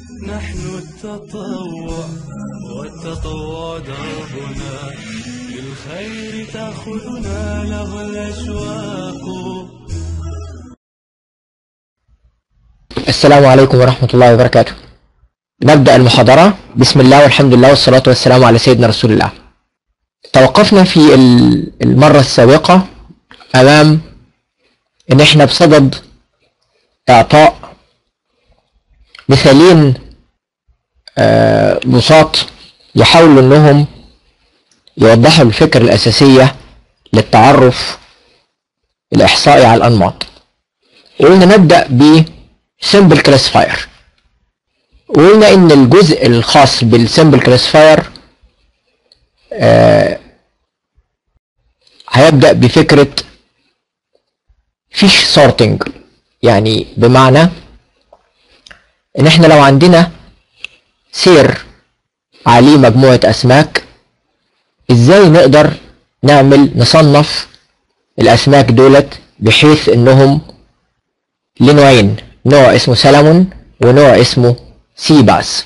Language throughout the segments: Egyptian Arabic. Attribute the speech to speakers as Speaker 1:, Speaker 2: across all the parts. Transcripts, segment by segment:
Speaker 1: نحن التطوع والتطوع دربنا للخير تأخذنا له الأشواق
Speaker 2: السلام عليكم ورحمة الله وبركاته نبدأ المحاضرة بسم الله والحمد لله والصلاة والسلام على سيدنا رسول الله توقفنا في ال- المرة السابقة أمام إن إحنا بصدد إعطاء مثالين آه، بساط يحاولوا إنهم يوضحوا الفكرة الأساسية للتعرف الإحصائي على الأنماط وقلنا نبدأ ب simple classifier وقلنا ان الجزء الخاص بالسمبل كلاسيفاير هيبدأ بفكرة فيش سورتنج يعني بمعنى ان احنا لو عندنا سير عليه مجموعة اسماك ازاي نقدر نعمل نصنف الاسماك دولت بحيث انهم لنوعين نوع اسمه سلمون ونوع اسمه سيباس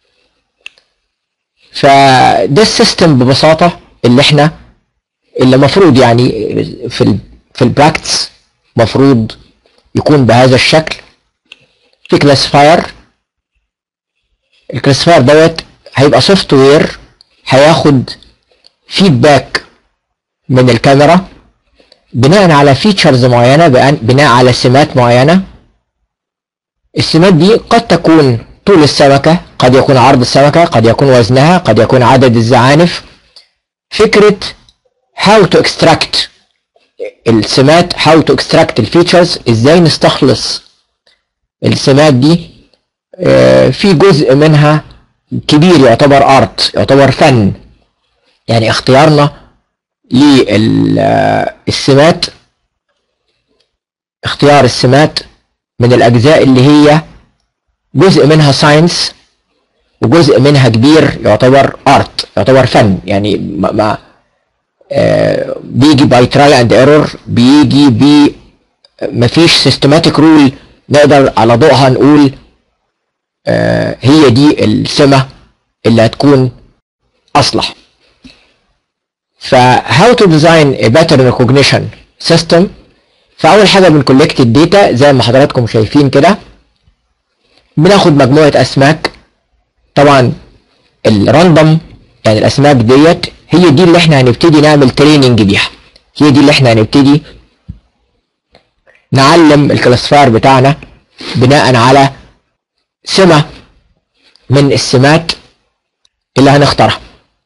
Speaker 2: فده السيستم ببساطة اللي احنا اللي مفروض يعني في ال في البراكتس مفروض يكون بهذا الشكل في كلاسيفاير الكلاسيفاير دوت هيبقى سوفت وير هياخد فيدباك من الكاميرا بناء على فيتشرز معينة بناء- بناء على سمات معينة السمات دي قد تكون طول السمكة قد يكون عرض السمكة قد يكون وزنها قد يكون عدد الزعانف فكرة how to extract السمات how to extract الفيتشرز ازاي نستخلص السمات دي آه، في جزء منها كبير يعتبر ارت يعتبر فن يعني اختيارنا للسمات اختيار السمات من الأجزاء اللي هي جزء منها ساينس وجزء منها كبير يعتبر ارت يعتبر فن يعني ما, ما آه بيجي باي تراي اند ايرور بيجي ب مفيش سيستماتيك رول نقدر على ضوءها نقول آه هي دي السمة اللي هتكون أصلح ف how to design a pattern recognition system فأول حاجة بنكولكت الداتا زي ما حضراتكم شايفين كده بناخد مجموعة أسماك طبعا الراندوم يعني الأسماك ديت هي دي اللي احنا هنبتدي نعمل تريننج بيها هي دي اللي احنا هنبتدي نعلم الكلاسيفاير بتاعنا بناء على سمة من السمات اللي هنختارها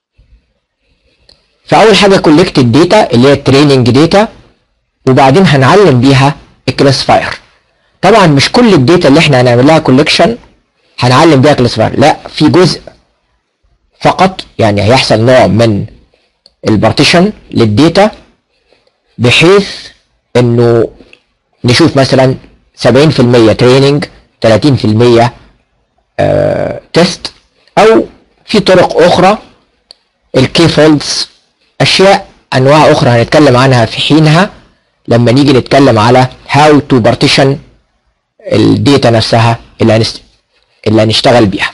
Speaker 2: فأول حاجة كولكت الداتا اللي هي التريننج داتا وبعدين هنعلم بيها الكلاسيفاير طبعا مش كل الداتا اللي احنا هنعمل لها كولكشن هنعلم بيها كلاسيفاير لا في جزء فقط يعني هيحصل نوع من البارتيشن للداتا بحيث انه نشوف مثلا 70% تريننج 30% تيست او في طرق اخرى الكي فولدز اشياء انواع اخرى هنتكلم عنها في حينها لما نيجي نتكلم على how to partition الداتا نفسها اللي هنست... اللي هنشتغل بيها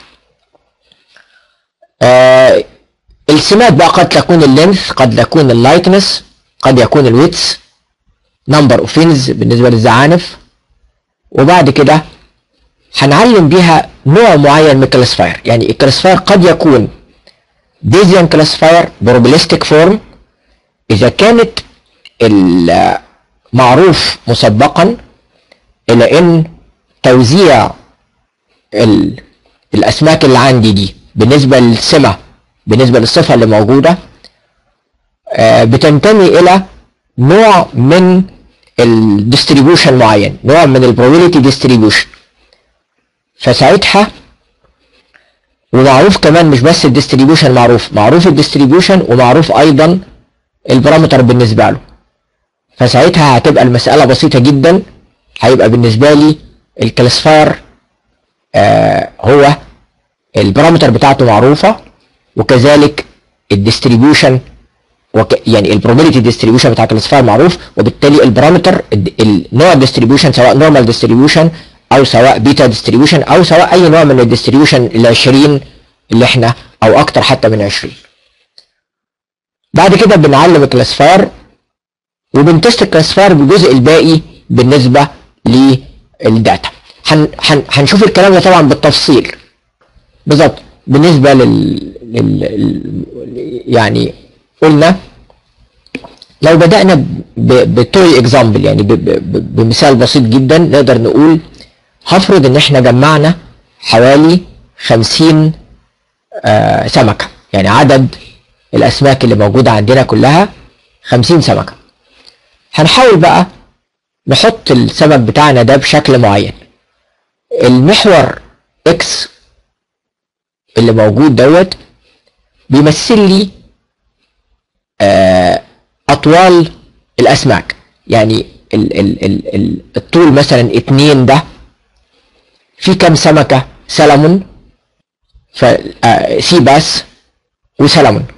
Speaker 2: آه السمات بقى قد تكون اللينث قد تكون اللايتنس قد يكون الويتس نمبر اوف فينز بالنسبه للزعانف وبعد كده هنعلم بيها نوع معين من الكلاسيفاير يعني الكلاسيفاير قد يكون بيزيان كلاسيفاير بروبلستيك فورم اذا كانت المعروف مسبقا الى ان توزيع ال- الاسماك اللي عندي دي بالنسبه للسمه بالنسبه للصفه اللي موجوده آه، بتنتمي الى نوع من الديستريبيوشن معين نوع من البروبابيلتي ديستريبيوشن فساعتها ومعروف كمان مش بس الديستريبيوشن معروف معروف الديستريبيوشن ومعروف ايضا البارامتر بالنسبه له فساعتها هتبقى المساله بسيطه جدا هيبقى بالنسبه لي الكلاسيفاير آه هو البارامتر بتاعته معروفه وكذلك الديستريبيوشن وك يعني البروبابيلتي ديستريبيوشن بتاع الكلاسيفاير معروف وبالتالي البارامتر النوع الديستريبيوشن سواء نورمال ديستريبيوشن او سواء بيتا ديستريبيوشن او سواء اي نوع من الديستريبيوشن ال 20 اللي احنا او اكتر حتى من 20 بعد كده بنعلم الكلاسيفاير وبنتست الكلاسيفاير بالجزء الباقي بالنسبه للداتا هن هن هنشوف الكلام ده طبعا بالتفصيل بالظبط بالنسبه لل... لل... لل... يعني قلنا لو بدأنا ب... بتوي اكزامبل يعني ب... ب... بمثال بسيط جدا نقدر نقول هفرض ان احنا جمعنا حوالي 50 آه سمكة يعني عدد الاسماك اللي موجودة عندنا كلها 50 سمكة هنحاول بقى نحط السمك بتاعنا ده بشكل معين المحور اكس اللي موجود دوت بيمثل لي آه اطوال الاسماك يعني ال ال ال ال الطول مثلا اتنين ده في كام سمكة سلمون ف آه سي باس وسلمون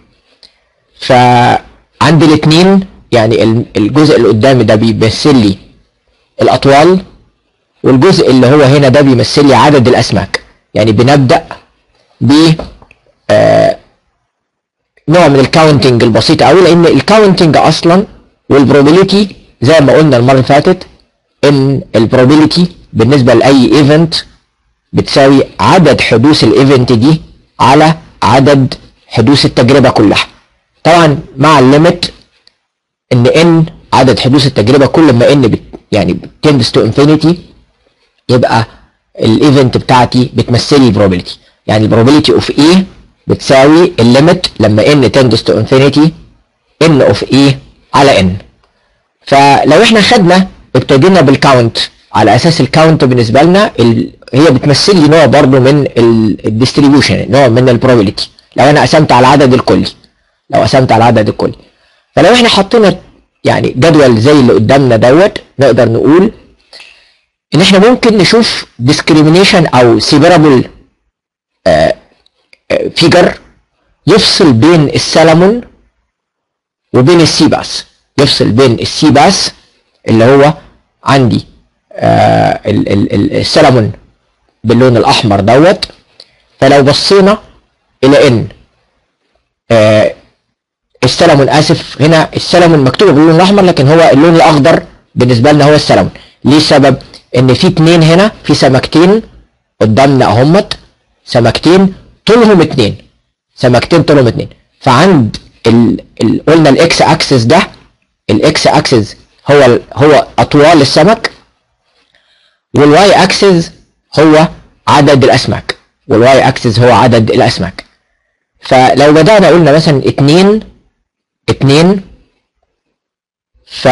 Speaker 2: فعند الاتنين يعني الجزء اللي قدامي ده بيمثل لي الاطوال والجزء اللي هو هنا ده بيمثل لي عدد الاسماك يعني بنبدا ب آه نوع من الكاونتنج البسيط قوي لان الكاونتنج اصلا والبروبابيلتي زي ما قلنا المره اللي فاتت ان البروبابيلتي بالنسبه لاي ايفنت بتساوي عدد حدوث الايفنت دي على عدد حدوث التجربه كلها طبعا مع الليميت ان ان عدد حدوث التجربه كل ما ان بت يعني تندس تو انفينيتي يبقى الايفنت بتاعتي بتمثل لي البروبابيلتي يعني البروبابيلتي اوف ايه بتساوي الليميت لما ان تندس تو انفينيتي ان اوف ايه على ان فلو احنا خدنا ابتدينا بالكاونت على اساس الكاونت بالنسبه لنا ال... هي بتمثل لي نوع برضو من الديستريبيوشن نوع من البروبابيلتي لو انا قسمت على العدد الكلي لو قسمت على العدد الكلي فلو احنا حطينا يعني جدول زي اللي قدامنا دوت نقدر نقول ان احنا ممكن نشوف discrimination او separable فيجر يفصل بين السلمون وبين السي باس يفصل بين السي باس اللي هو عندي آه ال ال ال السلمون باللون الاحمر دوت فلو بصينا الى ان آه السلمون اسف هنا السلمون مكتوب باللون الاحمر لكن هو اللون الاخضر بالنسبه لنا هو السلمون ليه السبب ان في اتنين هنا في سمكتين قدامنا اهمت سمكتين طولهم اتنين سمكتين طولهم اتنين فعند ال... ال... قلنا الاكس اكسس ده الاكس اكسس هو ال... هو اطوال السمك والواي اكسس هو عدد الاسماك والواي اكسس هو عدد الاسماك فلو بدأنا قلنا مثلا اتنين اتنين ف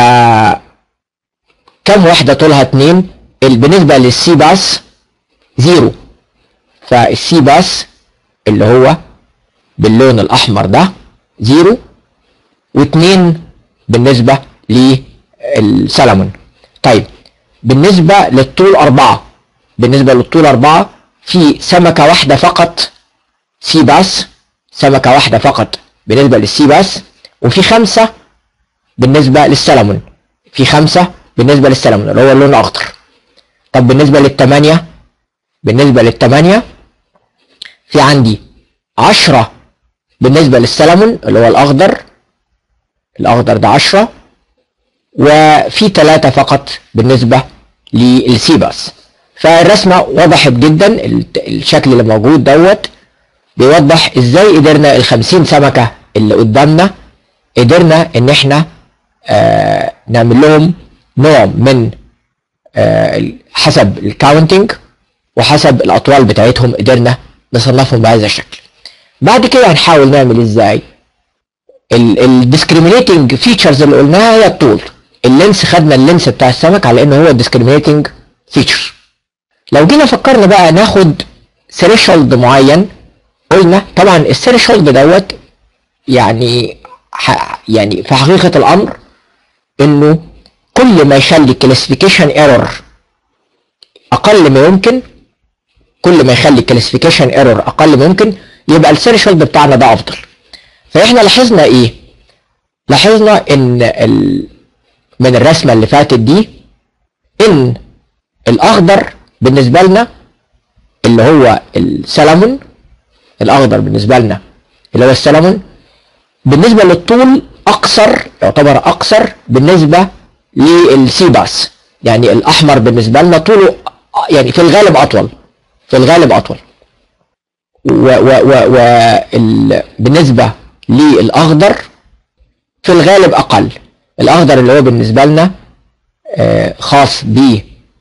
Speaker 2: كم واحدة طولها اتنين بالنسبة للسي باس زيرو فالسي باس اللي هو باللون الأحمر ده زيرو واتنين بالنسبة للسلمون طيب بالنسبة للطول أربعة بالنسبة للطول أربعة في سمكة واحدة فقط سي باس سمكة واحدة فقط بالنسبة للسي باس وفي خمسة بالنسبة للسلمون في خمسة بالنسبة للسلمون اللي هو اللون الأخضر طب بالنسبة للتمانية بالنسبة للتمانية في عندي عشرة بالنسبة للسلمون اللي هو الأخضر الأخضر ده عشرة وفي ثلاثة فقط بالنسبة للسيباس فالرسمة وضحت جدا الشكل اللي موجود دوت بيوضح ازاي قدرنا الخمسين سمكة اللي قدامنا قدرنا ان احنا آه نعمل لهم نوع من آه حسب الكاونتنج وحسب الاطوال بتاعتهم قدرنا نصنفهم بهذا الشكل بعد كده هنحاول نعمل ازاي الديسكريمينيتنج فيتشرز اللي قلناها هي الطول اللينس خدنا اللينس بتاع السمك على انه هو الديسكريمينيتنج فيتشر لو جينا فكرنا بقى ناخد ثريشولد معين قلنا طبعا الثريشولد دوت يعني يعني في حقيقة الأمر إنه كل ما يخلي كلاسيفيكيشن ايرور أقل ما يمكن كل ما يخلي كلاسيفيكيشن ايرور أقل ما يمكن يبقى الثريشولد بتاعنا ده أفضل فإحنا لاحظنا إيه؟ لاحظنا إن ال... من الرسمة اللي فاتت دي إن الأخضر بالنسبه لنا اللي هو السلمون الاخضر بالنسبه لنا اللي هو السلمون بالنسبه للطول اقصر يعتبر اقصر بالنسبه للسيباس يعني الاحمر بالنسبه لنا طوله يعني في الغالب اطول في الغالب اطول و و و و ال بالنسبه للاخضر في الغالب اقل الاخضر اللي هو بالنسبه لنا آه، خاص ب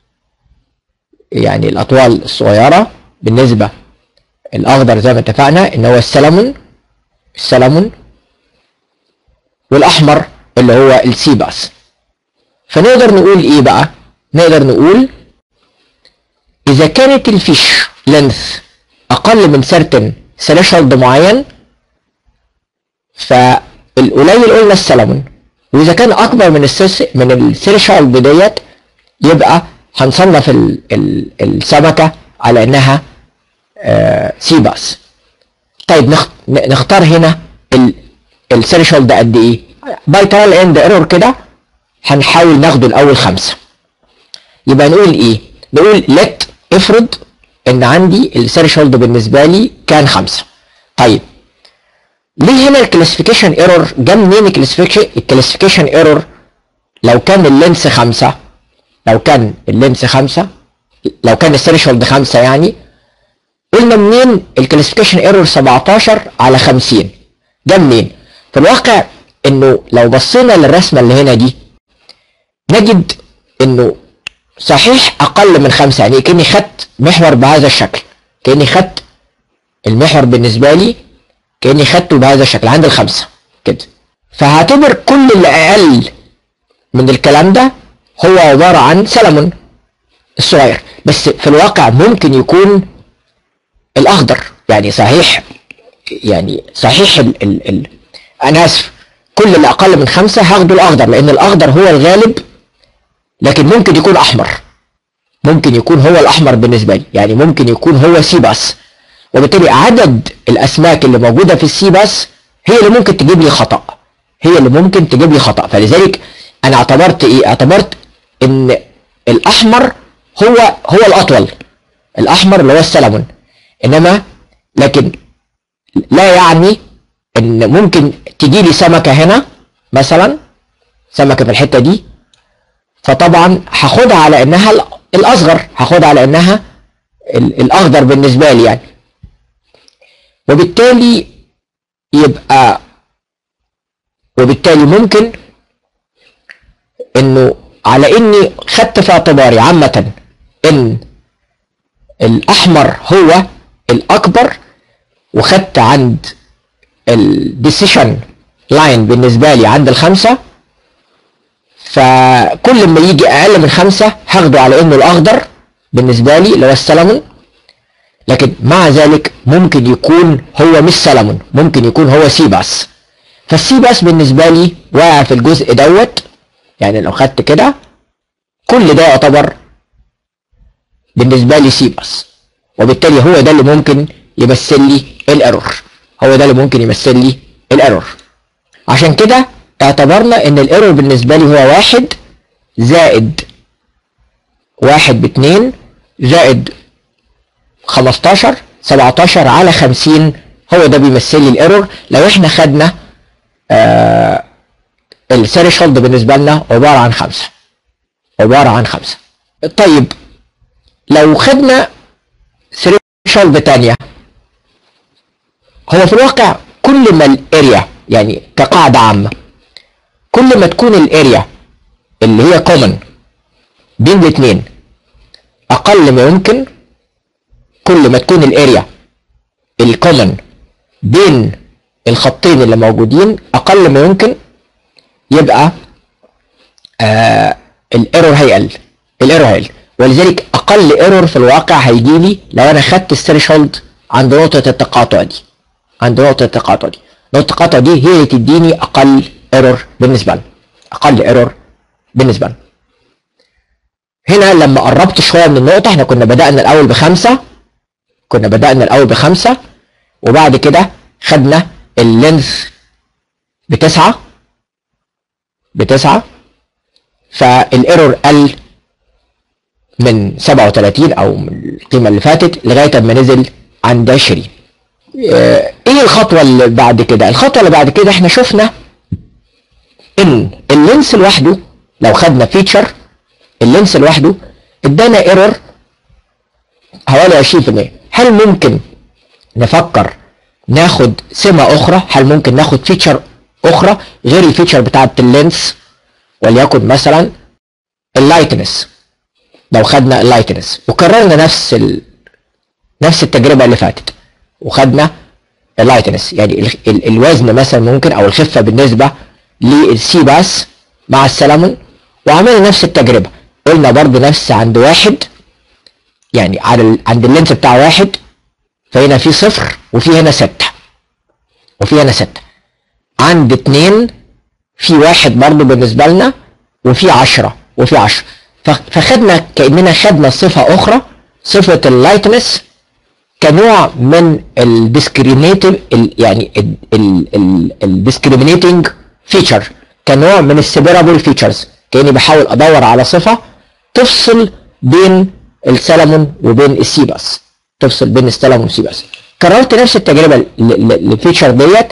Speaker 2: يعني الاطوال الصغيره بالنسبه الاخضر زي ما اتفقنا ان هو السلمون السلمون والاحمر اللي هو السيباس فنقدر نقول ايه بقى نقدر نقول اذا كانت الفيش لينث اقل من سيرتن ثريشولد معين فالقليل قلنا السلمون واذا كان اكبر من السيس من الثريشولد ديت يبقى هنصنف ال ال السمكه على انها آه سيباس طيب نخ- نختار هنا الثريشولد قد ايه باي ترايل اند ايرور كده هنحاول ناخده الاول خمسه يبقى نقول ايه نقول لت افرض ان عندي الثريشولد بالنسبه لي كان خمسه طيب ليه هنا الكلاسيفيكيشن ايرور جه منين الكلاسيفيكيشن ايرور لو كان اللينس خمسه لو كان اللينس خمسه لو كان الثريشولد خمسه يعني قلنا منين الكلاسيفيكيشن ايرور 17 على 50 ده منين في الواقع انه لو بصينا للرسمه اللي هنا دي نجد انه صحيح اقل من خمسة يعني كاني خدت محور بهذا الشكل كاني خدت المحور بالنسبه لي كاني خدته بهذا الشكل عند الخمسه كده فهعتبر كل اللي اقل من الكلام ده هو عباره عن سلمون الصغير بس في الواقع ممكن يكون الاخضر يعني صحيح يعني صحيح ال ال ال انا اسف كل اللي اقل من خمسه هاخده الاخضر لان الاخضر هو الغالب لكن ممكن يكون احمر ممكن يكون هو الاحمر بالنسبه لي يعني ممكن يكون هو سيباس وبالتالي عدد الاسماك اللي موجوده في السيباس هي اللي ممكن تجيب لي خطا هي اللي ممكن تجيب لي خطا فلذلك انا اعتبرت ايه اعتبرت ان الاحمر هو هو الاطول الاحمر اللي هو السلمون انما لكن لا يعني ان ممكن تجي لي سمكه هنا مثلا سمكه في الحته دي فطبعا هاخدها على انها ال- الاصغر هاخدها على انها ال- الاخضر بالنسبه لي يعني وبالتالي يبقى وبالتالي ممكن انه على اني خدت في اعتباري عامه ان الاحمر هو الاكبر وخدت عند الديسيشن لاين بالنسبه لي عند الخمسه فكل ما يجي اقل من خمسه هاخده على انه الاخضر بالنسبه لي اللي هو السلمون لكن مع ذلك ممكن يكون هو مش سلمون ممكن يكون هو سيباس فالسيباس بالنسبه لي واقع في الجزء دوت يعني لو خدت كده كل ده يعتبر بالنسبه لي سيباس وبالتالي هو ده اللي ممكن يمثل لي الايرور هو ده اللي ممكن يمثل لي الايرور عشان كده اعتبرنا ان الايرور بالنسبه لي هو واحد زائد واحد باتنين زائد 15 17 على 50 هو ده بيمثل لي الايرور لو احنا خدنا آه الثريشولد بالنسبه لنا عباره عن خمسه عباره عن خمسه طيب لو خدنا ثريشولد تانية هو في الواقع كل ما الاريا يعني كقاعده عامه كل ما تكون الاريا اللي هي كومن بين الاثنين اقل ما يمكن كل ما تكون الاريا الكومن بين الخطين اللي موجودين اقل ما يمكن يبقى آه الايرور هيقل الايرور هيقل ولذلك اقل ايرور في الواقع هيجي لي لو انا خدت الثريشولد عند نقطه التقاطع دي عند نقطه التقاطع دي نقطه التقاطع دي هي اللي تديني اقل ايرور بالنسبه لنا اقل ايرور بالنسبه لنا هنا لما قربت شويه من النقطه احنا كنا بدانا الاول بخمسه كنا بدانا الاول بخمسه وبعد كده خدنا اللينث بتسعه بتسعه فالايرور قل من 37 او من القيمه اللي فاتت لغايه ما نزل عند 20 آه، ايه الخطوه اللي بعد كده الخطوه اللي بعد كده احنا شفنا ان اللينس لوحده لو خدنا فيتشر اللينس لوحده ادانا ايرور حوالي 20% هل ممكن نفكر ناخد سمة اخرى هل ممكن ناخد فيتشر اخرى غير الفيتشر بتاعت اللينس وليكن مثلا اللايتنس لو خدنا اللايتنس وكررنا نفس ال... نفس التجربة اللي فاتت وخدنا اللايتنس يعني ال... ال... الوزن مثلا ممكن او الخفة بالنسبة للسي باس مع السلمون وعملنا نفس التجربة قلنا برضو نفس عند واحد يعني على ال... عند اللينس بتاع واحد فهنا في صفر وفي هنا ستة وفي هنا ستة عند اتنين في واحد برضو بالنسبة لنا وفي عشرة وفي عشرة ف- فخدنا كأننا خدنا صفة أخرى صفة اللايتنس كنوع من الديسكريميتيف يعني الديسكريمينيتنج فيتشر كنوع من السيبرابل فيتشرز كاني بحاول ادور على صفه تفصل بين السلمون وبين السيباس تفصل بين السلمون والسيباس كررت نفس التجربه ل- ل- للفيتشر ديت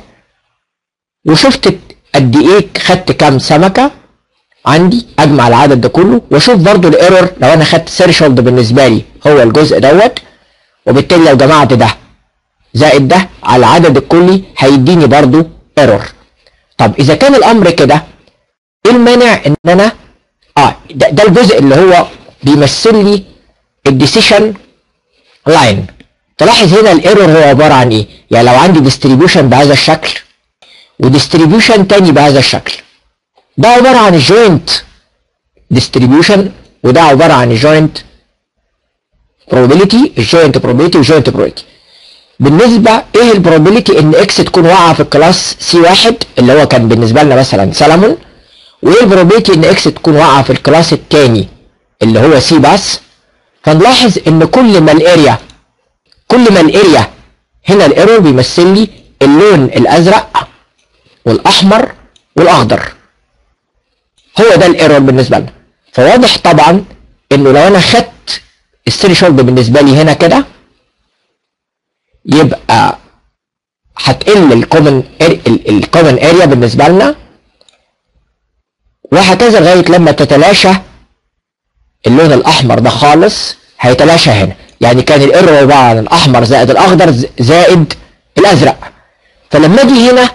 Speaker 2: وشفت قد ايه خدت كام سمكه عندي اجمع العدد ده كله واشوف برضو الايرور لو انا خدت سيرشولد بالنسبه لي هو الجزء دوت وبالتالي لو جمعت ده زائد ده على العدد الكلي هيديني برضو ايرور طب اذا كان الامر كده ايه المانع ان انا اه ده, ده الجزء اللي هو بيمثل لي الديسيشن لاين تلاحظ هنا الايرور هو عباره عن ايه يعني لو عندي ديستريبيوشن بهذا الشكل وديستريبيوشن تاني بهذا الشكل ده عباره عن الجوينت ديستريبيوشن وده عباره عن الجوينت probability الجوينت probability والجوينت probability بالنسبه ايه البروبابيلتي ان اكس تكون واقعه في الكلاس سي واحد اللي هو كان بالنسبه لنا مثلا سلمون وايه البروبابيلتي ان اكس تكون واقعه في الكلاس الثاني اللي هو سي باس فنلاحظ ان كل ما الاريا كل ما الاريا هنا الايرور بيمثل لي اللون الازرق والاحمر والاخضر هو ده الايرور بالنسبه لنا فواضح طبعا انه لو انا خدت الثريشولد بالنسبه لي هنا كده يبقى هتقل الكومن الكومن اريا بالنسبه لنا وهكذا لغايه لما تتلاشى اللون الاحمر ده خالص هيتلاشى هنا يعني كان الايرور عباره عن الاحمر زائد الاخضر ز- زائد الازرق فلما اجي هنا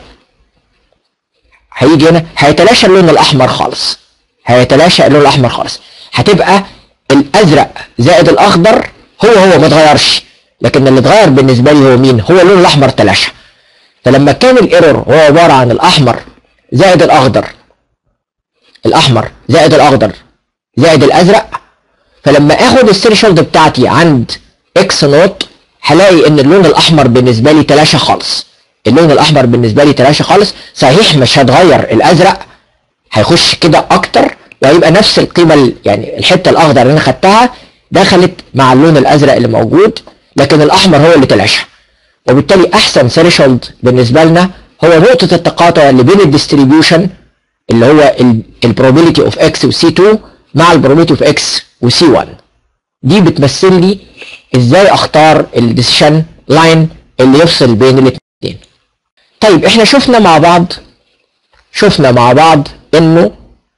Speaker 2: هيجي هنا هيتلاشى اللون الاحمر خالص هيتلاشى اللون الاحمر خالص هتبقى الازرق زائد الاخضر هو هو ما اتغيرش لكن اللي اتغير بالنسبه لي هو مين هو اللون الاحمر تلاشى فلما كان الايرور هو عباره عن الاحمر زائد الاخضر الاحمر زائد الاخضر زائد الازرق فلما اخد الثريشولد بتاعتي عند اكس نوت هلاقي ان اللون الاحمر بالنسبه لي تلاشى خالص اللون الاحمر بالنسبه لي تلاشى خالص صحيح مش هتغير الازرق هيخش كده اكتر وهيبقى نفس القيمه ال- يعني الحته الاخضر اللي انا خدتها دخلت مع اللون الازرق اللي موجود لكن الاحمر هو اللي تلاشى وبالتالي احسن ثريشولد بالنسبه لنا هو نقطه التقاطع اللي بين الديستريبيوشن اللي هو البروبابيلتي اوف اكس وسي 2 مع البروبابيلتي اوف اكس وسي 1 دي بتمثل لي ازاي اختار الديسيشن لاين اللي يفصل بين الاثنين طيب احنا شفنا مع بعض شفنا مع بعض انه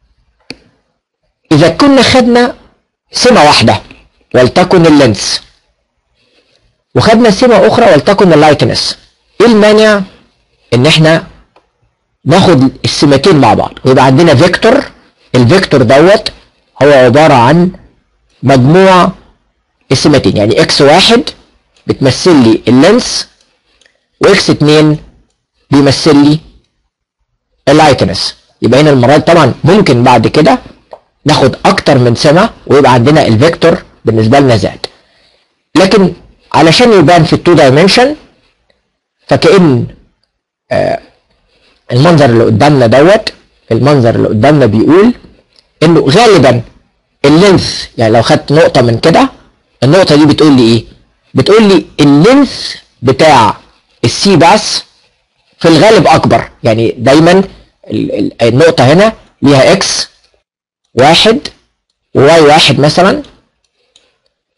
Speaker 2: اذا كنا خدنا سمة واحدة ولتكن اللينس وخدنا سمة اخرى ولتكن اللايتنس ايه المانع ان احنا ناخد السمتين مع بعض ويبقى عندنا فيكتور الفيكتور دوت هو عبارة عن مجموع السمتين يعني اكس واحد بتمثل لي اللينس واكس اتنين بيمثل لي اللايتنس يبقى هنا المرة دي طبعا ممكن بعد كده ناخد اكتر من سمة ويبقى عندنا الفيكتور بالنسبة لنا زاد لكن علشان يبان في التو دايمنشن فكأن آه المنظر اللي قدامنا دوت المنظر اللي قدامنا بيقول انه غالبا اللينث يعني لو خدت نقطة من كده النقطة دي بتقول لي ايه؟ بتقول لي اللينث بتاع السي باس في الغالب اكبر يعني دايما ال- ال- النقطة هنا ليها اكس واحد وواي واحد مثلا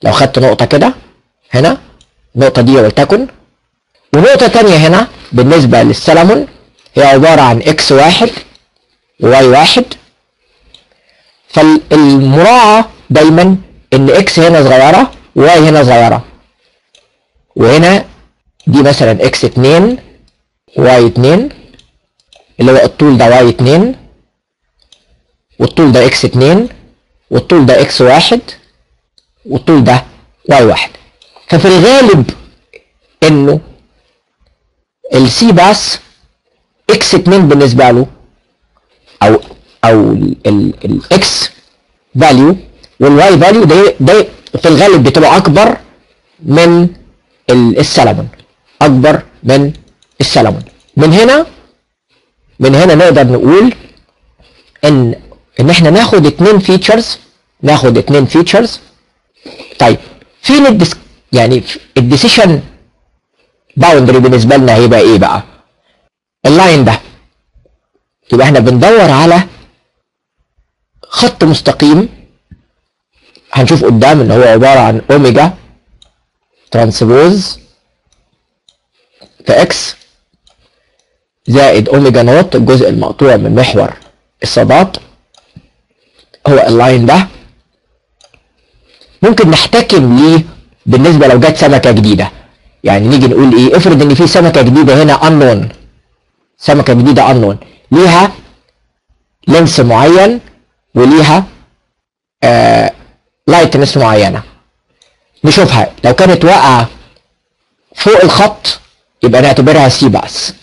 Speaker 2: لو خدت نقطة كده هنا النقطة دي ولتكن ونقطة تانية هنا بالنسبة للسلمون هي عبارة عن اكس واحد وواي واحد فالمراعاة دايما ان اكس هنا صغيرة وواي هنا صغيرة وهنا دي مثلا اكس اتنين واي اتنين اللي هو الطول ده واي اتنين والطول ده اكس اتنين والطول ده اكس واحد والطول ده واي واحد ففي الغالب انه السي باس اكس 2 بالنسبه له او او الاكس فاليو والواي فاليو ده ده في الغالب بتبقى اكبر من ال- السلمون اكبر من السلمون من هنا من هنا نقدر نقول ان ان احنا ناخد اتنين فيتشرز ناخد اتنين فيتشرز طيب فين الدس يعني الديسيشن باوندري بالنسبه لنا هيبقى ايه بقى اللاين ده يبقى احنا بندور على خط مستقيم هنشوف قدام ان هو عباره عن اوميجا ترانسبوز في اكس زائد اوميجا نوت الجزء المقطوع من محور الصادات هو اللاين ده ممكن نحتكم ليه بالنسبه لو جت سمكه جديده يعني نيجي نقول ايه افرض ان في سمكه جديده هنا unknown سمكه جديده unknown ليها لينس معين وليها آه لايتنس معينه نشوفها لو كانت واقعه فوق الخط يبقى نعتبرها سي باس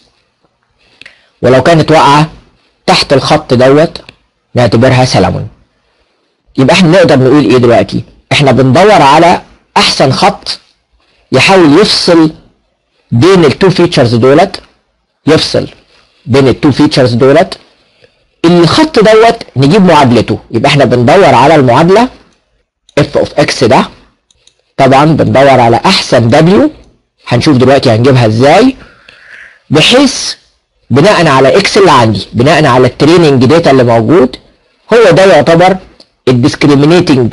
Speaker 2: ولو كانت واقعه تحت الخط دوت نعتبرها سلمون يبقى احنا نقدر نقول ايه دلوقتي احنا بندور على احسن خط يحاول يفصل بين التو فيتشرز دولت يفصل بين التو فيتشرز دولت الخط دوت نجيب معادلته يبقى احنا بندور على المعادله اف اوف اكس ده طبعا بندور على احسن دبليو هنشوف دلوقتي هنجيبها ازاي بحيث بناء على اكس اللي عندي بناء على التريننج داتا اللي موجود هو ده يعتبر الديسكريمينيتنج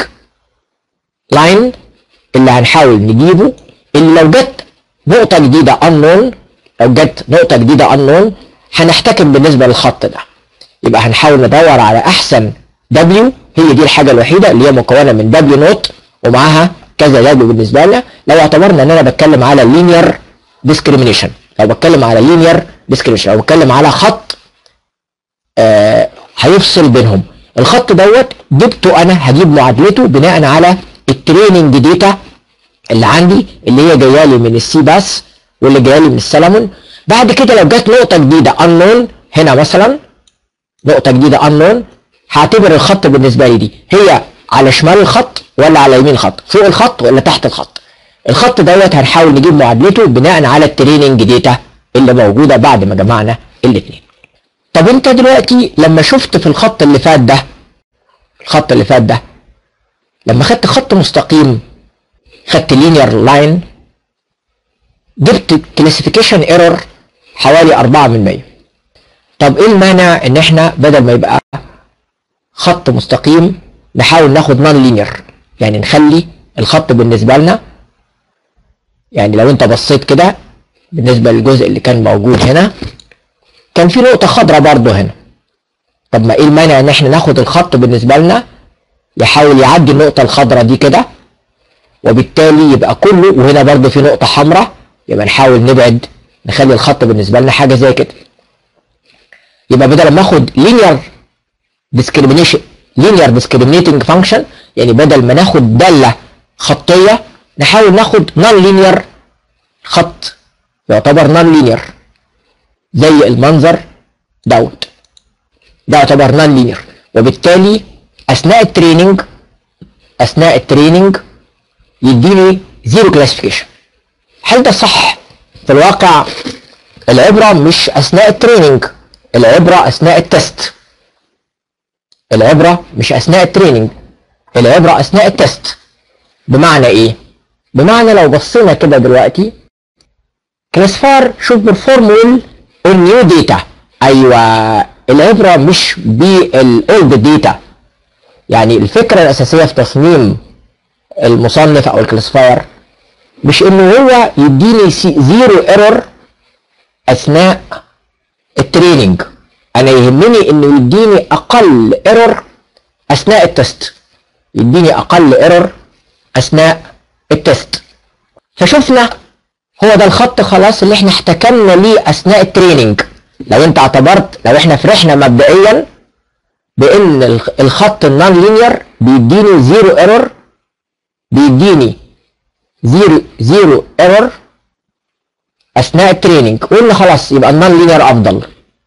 Speaker 2: لاين اللي هنحاول نجيبه اللي لو جت نقطة جديدة unknown لو جت نقطة جديدة unknown هنحتكم بالنسبة للخط ده يبقى هنحاول ندور على أحسن W هي دي الحاجة الوحيدة اللي هي مكونة من W نوت ومعاها كذا W بالنسبة لنا لو اعتبرنا إن أنا بتكلم على linear discrimination لو بتكلم على linear discrimination لو بتكلم على خط آه هيفصل بينهم الخط دوت جبته أنا هجيب معادلته بناء على التريننج داتا اللي عندي اللي هي جايه لي من السي باس واللي جايه لي من السلمون بعد كده لو جت نقطه جديده unknown هنا مثلا نقطه جديده unknown هعتبر الخط بالنسبه لي دي هي على شمال الخط ولا على يمين الخط فوق الخط ولا تحت الخط الخط دوت هنحاول نجيب معادلته بناء على التريننج داتا اللي موجوده بعد ما جمعنا الاثنين طب انت دلوقتي لما شفت في الخط اللي فات ده الخط اللي فات ده لما خدت خط مستقيم خدت لينير لاين جبت كلاسيفيكيشن ايرور حوالي 4 من 100 طب ايه المانع ان احنا بدل ما يبقى خط مستقيم نحاول ناخد نون لينير يعني نخلي الخط بالنسبه لنا يعني لو انت بصيت كده بالنسبه للجزء اللي كان موجود هنا كان في نقطه خضراء برضه هنا طب ما ايه المانع ان احنا ناخد الخط بالنسبه لنا يحاول يعدي النقطه الخضراء دي كده وبالتالي يبقى كله وهنا برضه في نقطة حمراء يبقى نحاول نبعد نخلي الخط بالنسبة لنا حاجة زي كده يبقى بدل ما اخد linear discrimination linear discriminating function يعني بدل ما ناخد دالة خطية نحاول ناخد non linear خط يعتبر non linear زي المنظر دوت ده يعتبر non linear وبالتالي اثناء التريننج اثناء التريننج يديني زيرو كلاسيفيكيشن هل ده صح في الواقع العبرة مش أثناء التريننج العبرة أثناء التست العبرة مش أثناء التريننج العبرة أثناء التست بمعنى إيه؟ بمعنى لو بصينا كده دلوقتي كلاسفار شوف بيرفورم ويل النيو داتا أيوه العبرة مش بالأولد داتا يعني الفكرة الأساسية في تصميم المصنف او الكلاسيفاير مش انه هو يديني زيرو ايرور اثناء التريننج انا يهمني انه يديني اقل ايرور اثناء التست يديني اقل ايرور اثناء التست فشفنا هو ده الخط خلاص اللي احنا احتكمنا ليه اثناء التريننج لو انت اعتبرت لو احنا فرحنا مبدئيا بان الخط النون لينير بيديني زيرو ايرور بيديني زيرو زيرو ايرور اثناء التريننج قلنا خلاص يبقى النون لينير افضل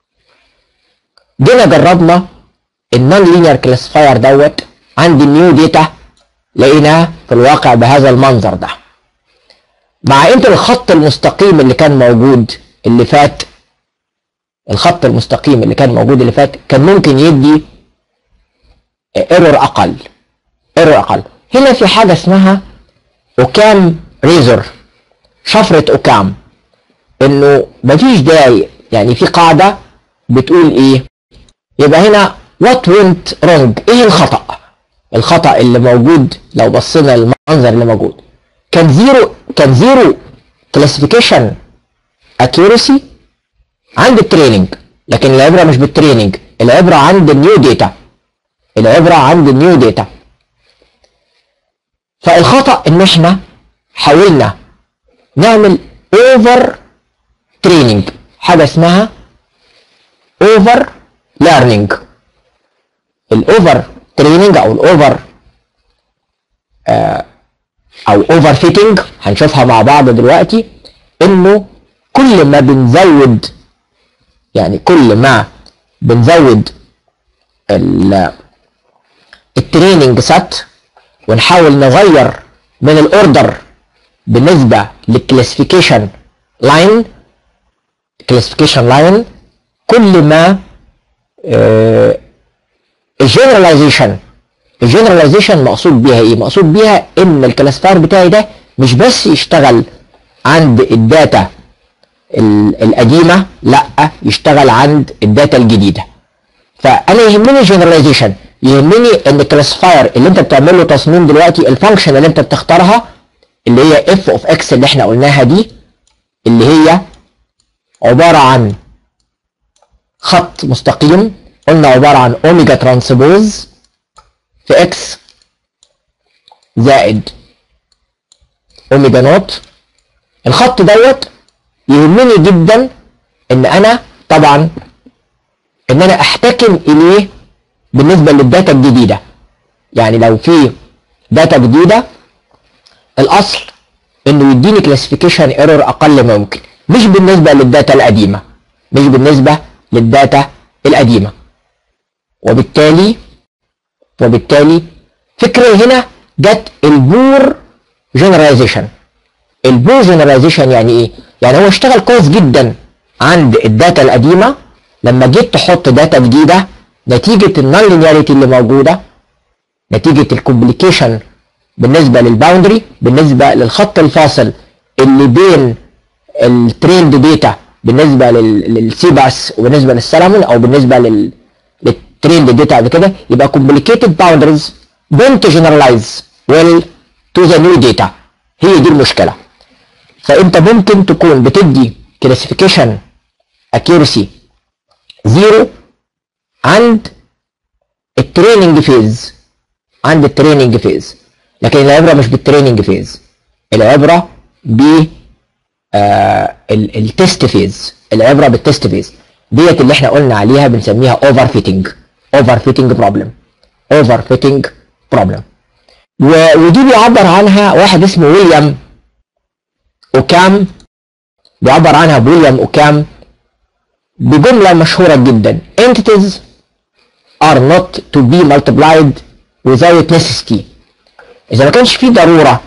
Speaker 2: جينا جربنا النون لينير كلاسيفاير دوت عند النيو داتا لقيناه في الواقع بهذا المنظر ده مع ان الخط المستقيم اللي كان موجود اللي فات الخط المستقيم اللي كان موجود اللي فات كان ممكن يدي ايرور اقل ايرور اقل هنا في حاجه اسمها اوكام ريزر شفره اوكام انه مفيش داعي يعني في قاعده بتقول ايه يبقى هنا وات went wrong ايه الخطا الخطا اللي موجود لو بصينا المنظر اللي موجود كان زيرو كان زيرو كلاسيفيكيشن اكيورسي عند التريننج لكن العبره مش بالتريننج العبره عند النيو داتا العبره عند النيو داتا فالخطا ان احنا حاولنا نعمل اوفر تريننج حاجه اسمها اوفر ليرنينج الاوفر تريننج او الاوفر او اوفر فيتنج هنشوفها مع بعض دلوقتي انه كل ما بنزود يعني كل ما بنزود التريننج سات ونحاول نغير من الاوردر بالنسبه للكلاسيفيكيشن لاين كلاسيفيكيشن لاين كل ما الجنراليزيشن الجنراليزيشن مقصود بيها ايه مقصود بيها ان الكلاسيفاير بتاعي ده مش بس يشتغل عند الداتا القديمه لا يشتغل عند الداتا الجديده فانا يهمني جنراليزيشن يهمني ان الكلاسيفاير اللي انت بتعمل له تصميم دلوقتي الفانكشن اللي انت بتختارها اللي هي اف اوف اكس اللي احنا قلناها دي اللي هي عباره عن خط مستقيم قلنا عباره عن اوميجا ترانسبوز في اكس زائد اوميجا نوت الخط دوت يهمني جدا ان انا طبعا ان انا احتكم اليه بالنسبه للداتا الجديده يعني لو في داتا جديده الاصل انه يديني كلاسيفيكيشن ايرور اقل ممكن مش بالنسبه للداتا القديمه مش بالنسبه للداتا القديمه وبالتالي وبالتالي فكرة هنا جت البور جنراليزيشن البور جنراليزيشن يعني ايه؟ يعني هو اشتغل كويس جدا عند الداتا القديمة لما جيت تحط داتا جديدة نتيجة النون لينياريتي اللي موجودة نتيجة الكومبليكيشن بالنسبة للباوندري بالنسبة للخط الفاصل اللي بين التريند داتا بالنسبة للسيباس وبالنسبة للسلمون او بالنسبة لل تريند داتا قبل كده يبقى complicated boundaries don't generalize well to the new data هي دي المشكلة فانت ممكن تكون بتدي classification accuracy زيرو عند التريننج فيز عند التريننج فيز لكن العبرة مش بالتريننج فيز العبرة ب آه التست فيز العبرة بالتست فيز ديت اللي احنا قلنا عليها بنسميها اوفر فيتنج اوفر فيتنج بروبلم اوفر فيتنج بروبلم ودي بيعبر عنها واحد اسمه ويليام اوكام بيعبر عنها بويليام اوكام بجملة مشهورة جدا entities are not to be multiplied without necessity إذا ما كانش في ضرورة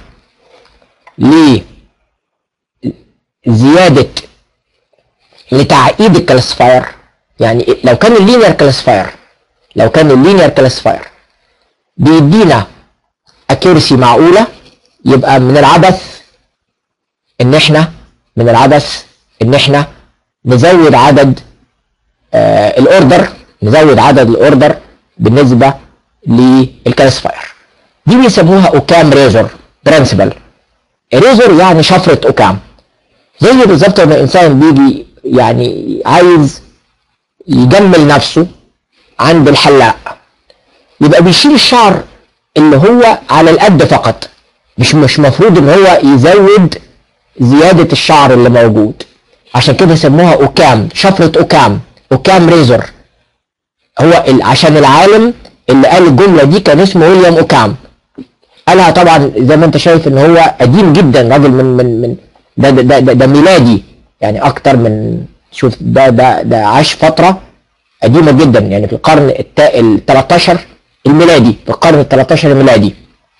Speaker 2: لزيادة لتعقيد الكلاسيفاير يعني لو كان اللينير كلاسيفاير لو كان اللينير كلاسيفاير بيدينا اكيورسي معقوله يبقى من العبث ان احنا من العبث ان احنا نزود عدد آه الاوردر نزود عدد الاوردر بالنسبه للكلاسيفاير دي بيسموها اوكام ريزور برنسبل ريزور يعني شفرة اوكام زي بالظبط لما الانسان بيجي يعني عايز يجمل نفسه عند الحلاق يبقى بيشيل الشعر اللي هو على القد فقط مش مش مفروض ان هو يزود زيادة الشعر اللي موجود عشان كده سموها اوكام شفرة اوكام اوكام ريزور هو ال- عشان العالم اللي قال الجملة دي كان اسمه ويليام اوكام قالها طبعا زي ما انت شايف ان هو قديم جدا راجل من من من ده ده ده, ده, ده ميلادي يعني اكتر من شوف ده ده ده عاش فترة قديمة جدا يعني في القرن التا- ال 13 الميلادي في القرن ال 13 الميلادي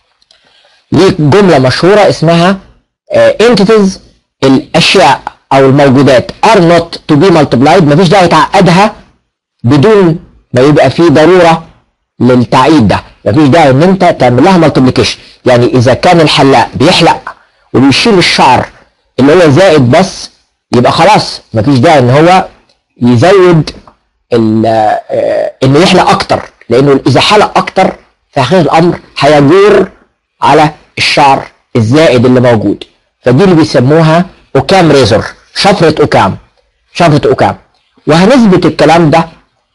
Speaker 2: ليه جملة مشهورة اسمها آه، entities الأشياء أو الموجودات are not to be multiplied مفيش داعي تعقدها بدون ما يبقى في ضرورة للتعقيد ده مفيش داعي ان انت تعمل لها مالتيبليكيشن يعني اذا كان الحلاق بيحلق وبيشيل الشعر اللي هو زائد بس يبقى خلاص مفيش داعي ان هو يزود ال- آه، انه يحلق اكتر لانه اذا حلق اكتر في حقيقه الامر هيجور على الشعر الزائد اللي موجود فدي اللي بيسموها اوكام ريزور شفره اوكام شفره اوكام وهنثبت الكلام ده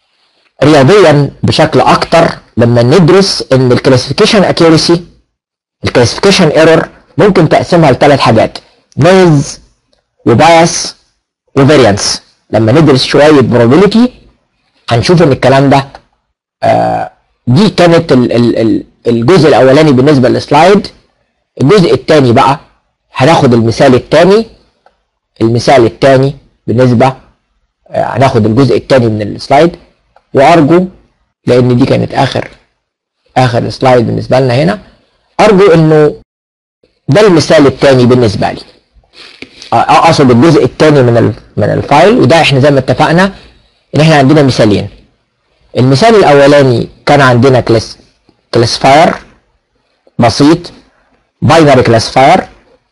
Speaker 2: رياضيا بشكل اكتر لما ندرس ان الكلاسيفيكيشن اكيورسي الكلاسيفيكيشن ايرور ممكن تقسمها لثلاث حاجات نويز وبايس وفاريانس لما ندرس شويه probability هنشوف ان الكلام ده آه دي كانت ال ال ال الجزء الاولاني بالنسبه للسلايد الجزء الثاني بقى هناخد المثال الثاني المثال الثاني بالنسبه آه هناخد الجزء الثاني من السلايد وارجو لان دي كانت اخر اخر سلايد بالنسبه لنا هنا ارجو انه ده المثال الثاني بالنسبه لي آه، اقصد الجزء الثاني من ال- من الفايل وده احنا زي ما اتفقنا ان احنا عندنا مثالين المثال الاولاني كان عندنا كلاس كلاسفاير بسيط باينري كلاسفاير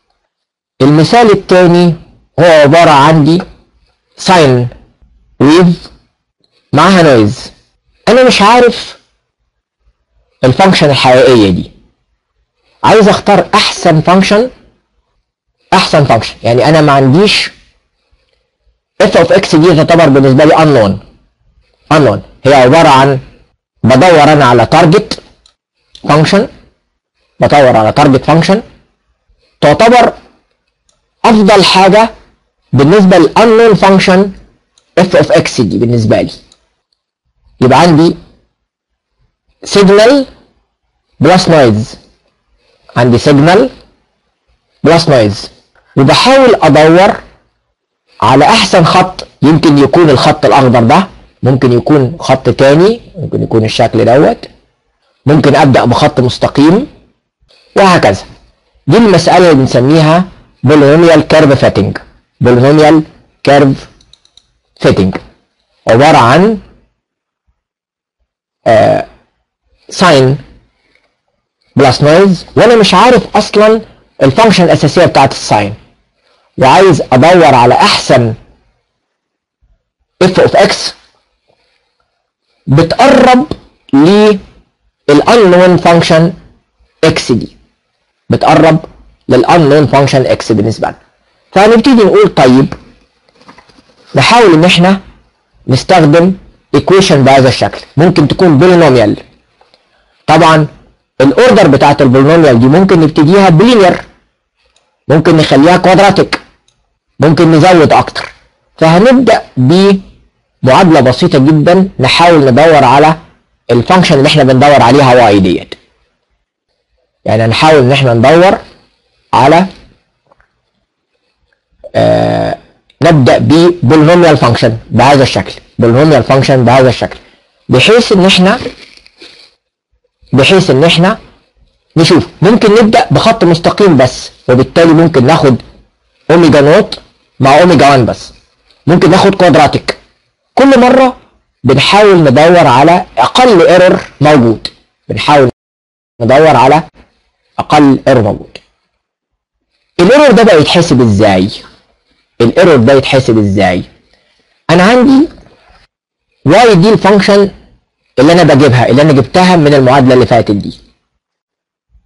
Speaker 2: المثال الثاني هو عباره عندي ساين ويف معاها نويز انا مش عارف الفانكشن الحقيقيه دي عايز اختار احسن فانكشن احسن فانكشن يعني انا ما عنديش اف اوف اكس دي تعتبر بالنسبه لي unknown unknown هي عباره عن بدور انا على تارجت فانكشن بدور على تارجت فانكشن تعتبر افضل حاجه بالنسبه للانون فانكشن اف اوف اكس دي بالنسبه لي يبقى عندي سيجنال بلس نويز عندي سيجنال بلس نويز وبحاول ادور على احسن خط يمكن يكون الخط الاخضر ده ممكن يكون خط تاني ممكن يكون الشكل دوت ممكن ابدا بخط مستقيم وهكذا دي المساله اللي بنسميها بولينوميال كيرف فيتنج بولينوميال كيرف فيتنج عباره عن ساين بلس نويز وانا مش عارف اصلا الفانكشن الاساسيه بتاعت الساين وعايز ادور على احسن اف اوف اكس بتقرب للانون فانكشن اكس دي بتقرب للانون فانكشن اكس بالنسبه لنا فهنبتدي نقول طيب نحاول ان احنا نستخدم ايكويشن بهذا الشكل ممكن تكون بولينوميال طبعا الاوردر بتاعت البولينوميال دي ممكن نبتديها بلينير ممكن نخليها كوادراتيك ممكن نزود اكتر فهنبدا بمعادله بسيطه جدا نحاول ندور على الفانكشن اللي احنا بندور عليها واي ديت يعني هنحاول ان احنا ندور على آه نبدا ببولينوميال فانكشن بهذا الشكل بولينوميال فانكشن بهذا الشكل بحيث ان احنا بحيث ان احنا نشوف ممكن نبدا بخط مستقيم بس وبالتالي ممكن ناخد اوميجا نوت مع اوميجا 1 بس ممكن ناخد كوادراتيك كل مره بنحاول ندور على اقل ايرور موجود بنحاول ندور على اقل ايرور موجود الايرور ده بقى يتحسب ازاي الايرور ده يتحسب ازاي انا عندي واي دي الفانكشن اللي انا بجيبها اللي انا جبتها من المعادله اللي فاتت دي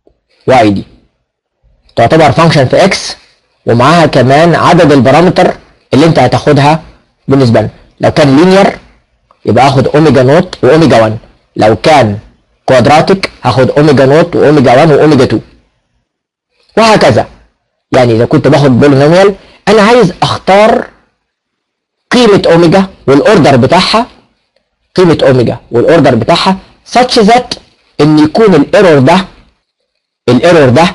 Speaker 2: واي دي تعتبر فانكشن في اكس ومعاها كمان عدد البارامتر اللي انت هتاخدها بالنسبه لنا لو كان لينير يبقى اخد اوميجا نوت واوميجا 1 لو كان كوادراتيك هاخد اوميجا نوت واوميجا 1 واوميجا 2 وهكذا يعني اذا كنت باخد بولينوميال انا عايز اختار قيمه اوميجا والاوردر بتاعها قيمه اوميجا والاوردر بتاعها such that ان يكون الايرور ده الايرور ده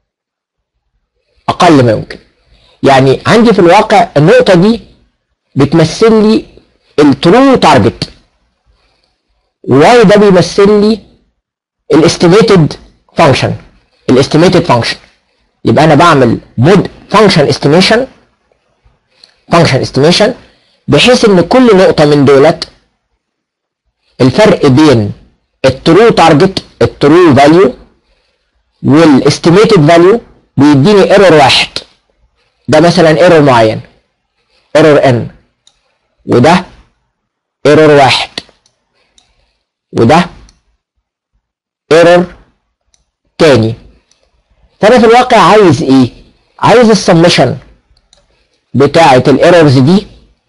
Speaker 2: اقل ما يمكن يعني عندي في الواقع النقطه دي بتمثل لي الترو تارجت واي ده بيمثل لي الاستيميتد فانكشن الاستيميتد فانكشن يبقى انا بعمل مود فانكشن استيميشن فانكشن استيميشن بحيث ان كل نقطه من دولت الفرق بين الترو تارجت الترو فاليو والاستيميتد فاليو بيديني ايرور واحد ده مثلا ايرور معين ايرور ان وده ايرور واحد وده ايرور تاني فانا في الواقع عايز ايه عايز السمشن بتاعه الايرورز دي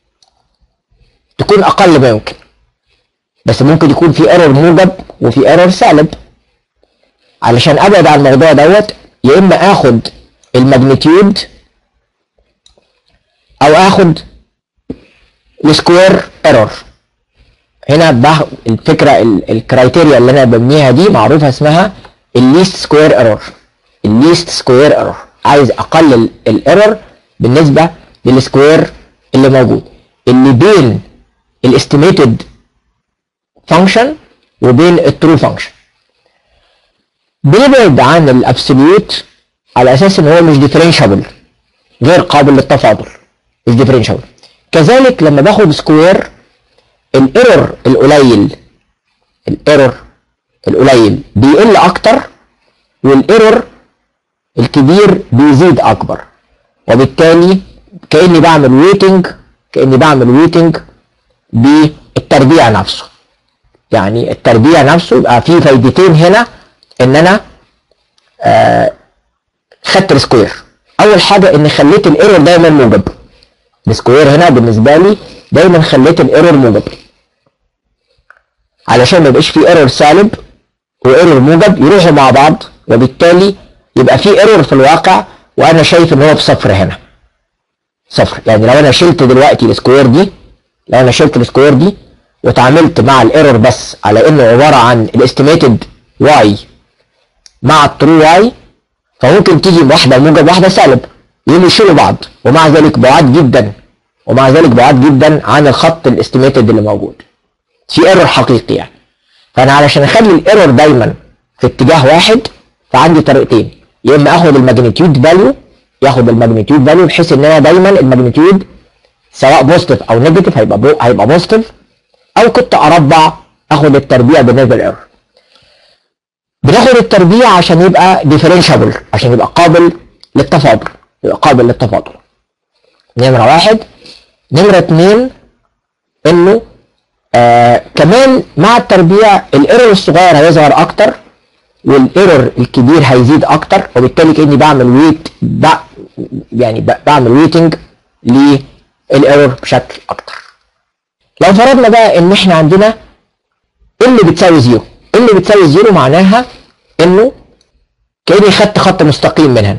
Speaker 2: تكون اقل ما يمكن بس ممكن يكون في ايرور موجب وفي ايرور سالب علشان ابعد عن الموضوع دوت يا اما اخد الماجنتيود او اخد السكوير ايرور هنا بح... الفكره ال- الكرايتيريا اللي انا ببنيها دي معروفه اسمها الليست سكوير ايرور الليست سكوير ايرور عايز اقلل الايرور بالنسبه للسكوير اللي موجود اللي بين الاستيميتد فانكشن وبين الترو فانكشن بنبعد عن الابسوليوت على اساس ان هو مش ديفرنشابل غير قابل للتفاضل مش ديفرنشابل كذلك لما باخد سكوير الايرور القليل الايرور القليل بيقل اكتر والايرور الكبير بيزيد اكبر وبالتالي كاني بعمل ويتنج كاني بعمل ويتنج بالتربيع نفسه يعني التربيع نفسه يبقى فيه فايدتين هنا ان انا آه خدت السكوير اول حاجه ان خليت الايرور دايما موجب السكوير هنا بالنسبه لي دايما خليت الايرور موجب علشان ما يبقاش في ايرور سالب وايرور موجب يروحوا مع بعض وبالتالي يبقى في ايرور في الواقع وانا شايف ان هو بصفر هنا صفر يعني لو انا شلت دلوقتي السكوير دي لو انا شلت السكوير دي وتعاملت مع الايرور بس على انه عباره عن الاستيميتد واي مع الترو واي فممكن تيجي واحده موجب واحده سالب يقوموا يشيلوا بعض ومع ذلك بعاد جدا ومع ذلك بعاد جدا عن الخط الاستيميتد اللي موجود في ايرور حقيقي يعني فانا علشان اخلي الايرور دايما في اتجاه واحد فعندي طريقتين يا اما اخد الماجنتيود فاليو ياخد الماجنتيود فاليو بحيث ان انا دايما الماجنتيود سواء بوزيتيف او نيجاتيف هيبقى بو هيبقى بوزيتيف او كنت اربع اخد التربيع بالنسبه للايرور بناخد التربيع عشان يبقى ديفرنشابل عشان يبقى قابل للتفاضل يبقى قابل للتفاضل نمرة واحد نمرة اتنين انه آه كمان مع التربيع الايرور الصغير هيظهر اكتر والايرور الكبير هيزيد اكتر وبالتالي كاني بعمل ويت يعني ب- بعمل ويتنج للايرور بشكل اكتر لو فرضنا بقى ان احنا عندنا اللي بتساوي زيرو اللي بتساوي زيرو معناها انه كاني خدت خط مستقيم من هنا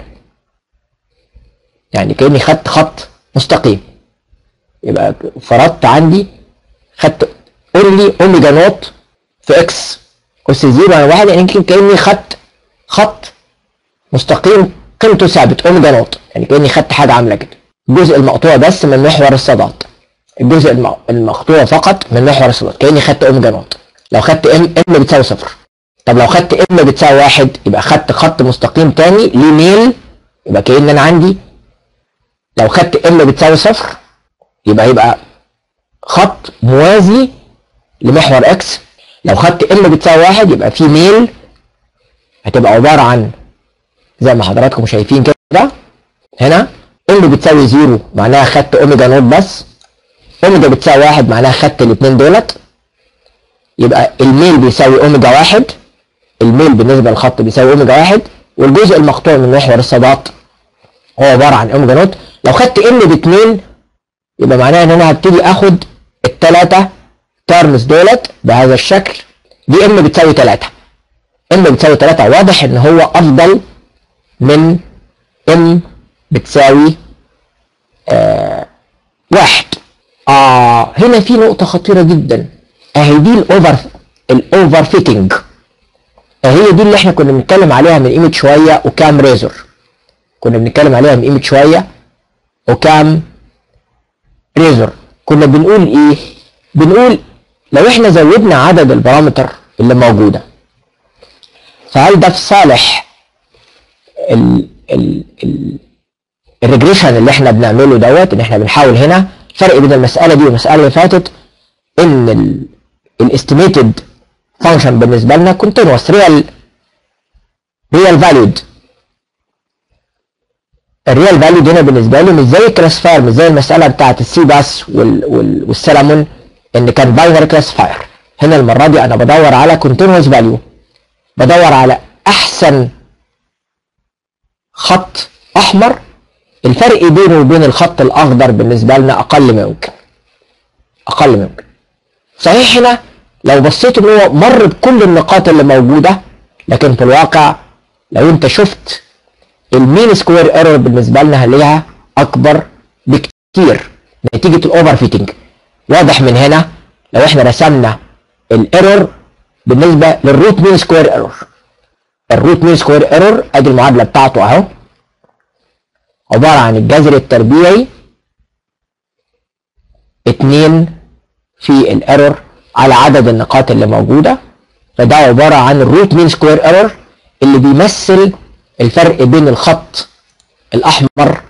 Speaker 2: يعني كاني خدت خط مستقيم يبقى فرضت عندي خدت اونلي اوميجا نوت في اكس اس زيرو على واحد يعني يمكن كاني خدت خط مستقيم قيمته ثابت اوميجا نوت يعني كاني خدت حاجه عامله كده الجزء المقطوع بس من محور الصادات الجزء الم- المقطوع فقط من محور الصادات كاني خدت اوميجا نوت لو خدت ام ام بتساوي صفر طب لو خدت ام بتساوي واحد يبقى خدت خط مستقيم تاني ليه ميل يبقى كأن انا عندي لو خدت ام بتساوي صفر يبقى يبقى خط موازي لمحور اكس لو خدت ام بتساوي واحد يبقى في ميل هتبقى عبارة عن زي ما حضراتكم شايفين كده هنا ام بتساوي زيرو معناها خدت اوميجا نوت بس اوميجا بتساوي واحد معناها خدت الاتنين دولت يبقى الميل بيساوي اوميجا واحد الميل بالنسبة للخط بيساوي اوميجا واحد والجزء المقطوع من محور الصادات هو عباره عن اوميجا نوت لو خدت ان باتنين يبقى معناها ان انا هبتدي اخد الثلاثه تيرمز دولت بهذا الشكل دي ام بتساوي 3 ام بتساوي 3 واضح ان هو افضل من ام بتساوي آه واحد اه هنا في نقطة خطيرة جدا اهي دي الاوفر الاوفر فيتنج هي دي اللي احنا كنا بنتكلم عليها من قيمة شوية وكام ريزور كنا بنتكلم عليها من قيمة شوية وكام ريزور كنا بنقول ايه بنقول لو احنا زودنا عدد البارامتر اللي موجودة فهل ده في صالح ال ال ال الريجريشن اللي احنا بنعمله دوت ان احنا بنحاول هنا الفرق بين المسألة دي والمسألة اللي فاتت ان الاستيميتد فانكشن بالنسبة لنا كونتينوس ريال ريال فاليود الريال فاليود هنا بالنسبة لي مش زي الكلاسفاير مش زي المسألة بتاعت السي باس وال وال والسلمون ان كان باينري كلاسفاير هنا المرة دي انا بدور على كونتينوس فاليو بدور على احسن خط احمر الفرق بينه وبين الخط الاخضر بالنسبه لنا اقل ما يمكن اقل ما يمكن صحيح هنا لو بصيت ان هو مر بكل النقاط اللي موجوده لكن في الواقع لو انت شفت المين سكوير ايرور بالنسبه لنا ليها اكبر بكتير نتيجه الاوفر فيتنج واضح من هنا لو احنا رسمنا الايرور بالنسبه للروت مين سكوير ايرور الروت مين سكوير ايرور ادي المعادله بتاعته اهو عبارة عن الجذر التربيعي اتنين في الايرور على عدد النقاط اللي موجودة فده عبارة عن الروت مين سكوير ايرور اللي بيمثل الفرق بين الخط الاحمر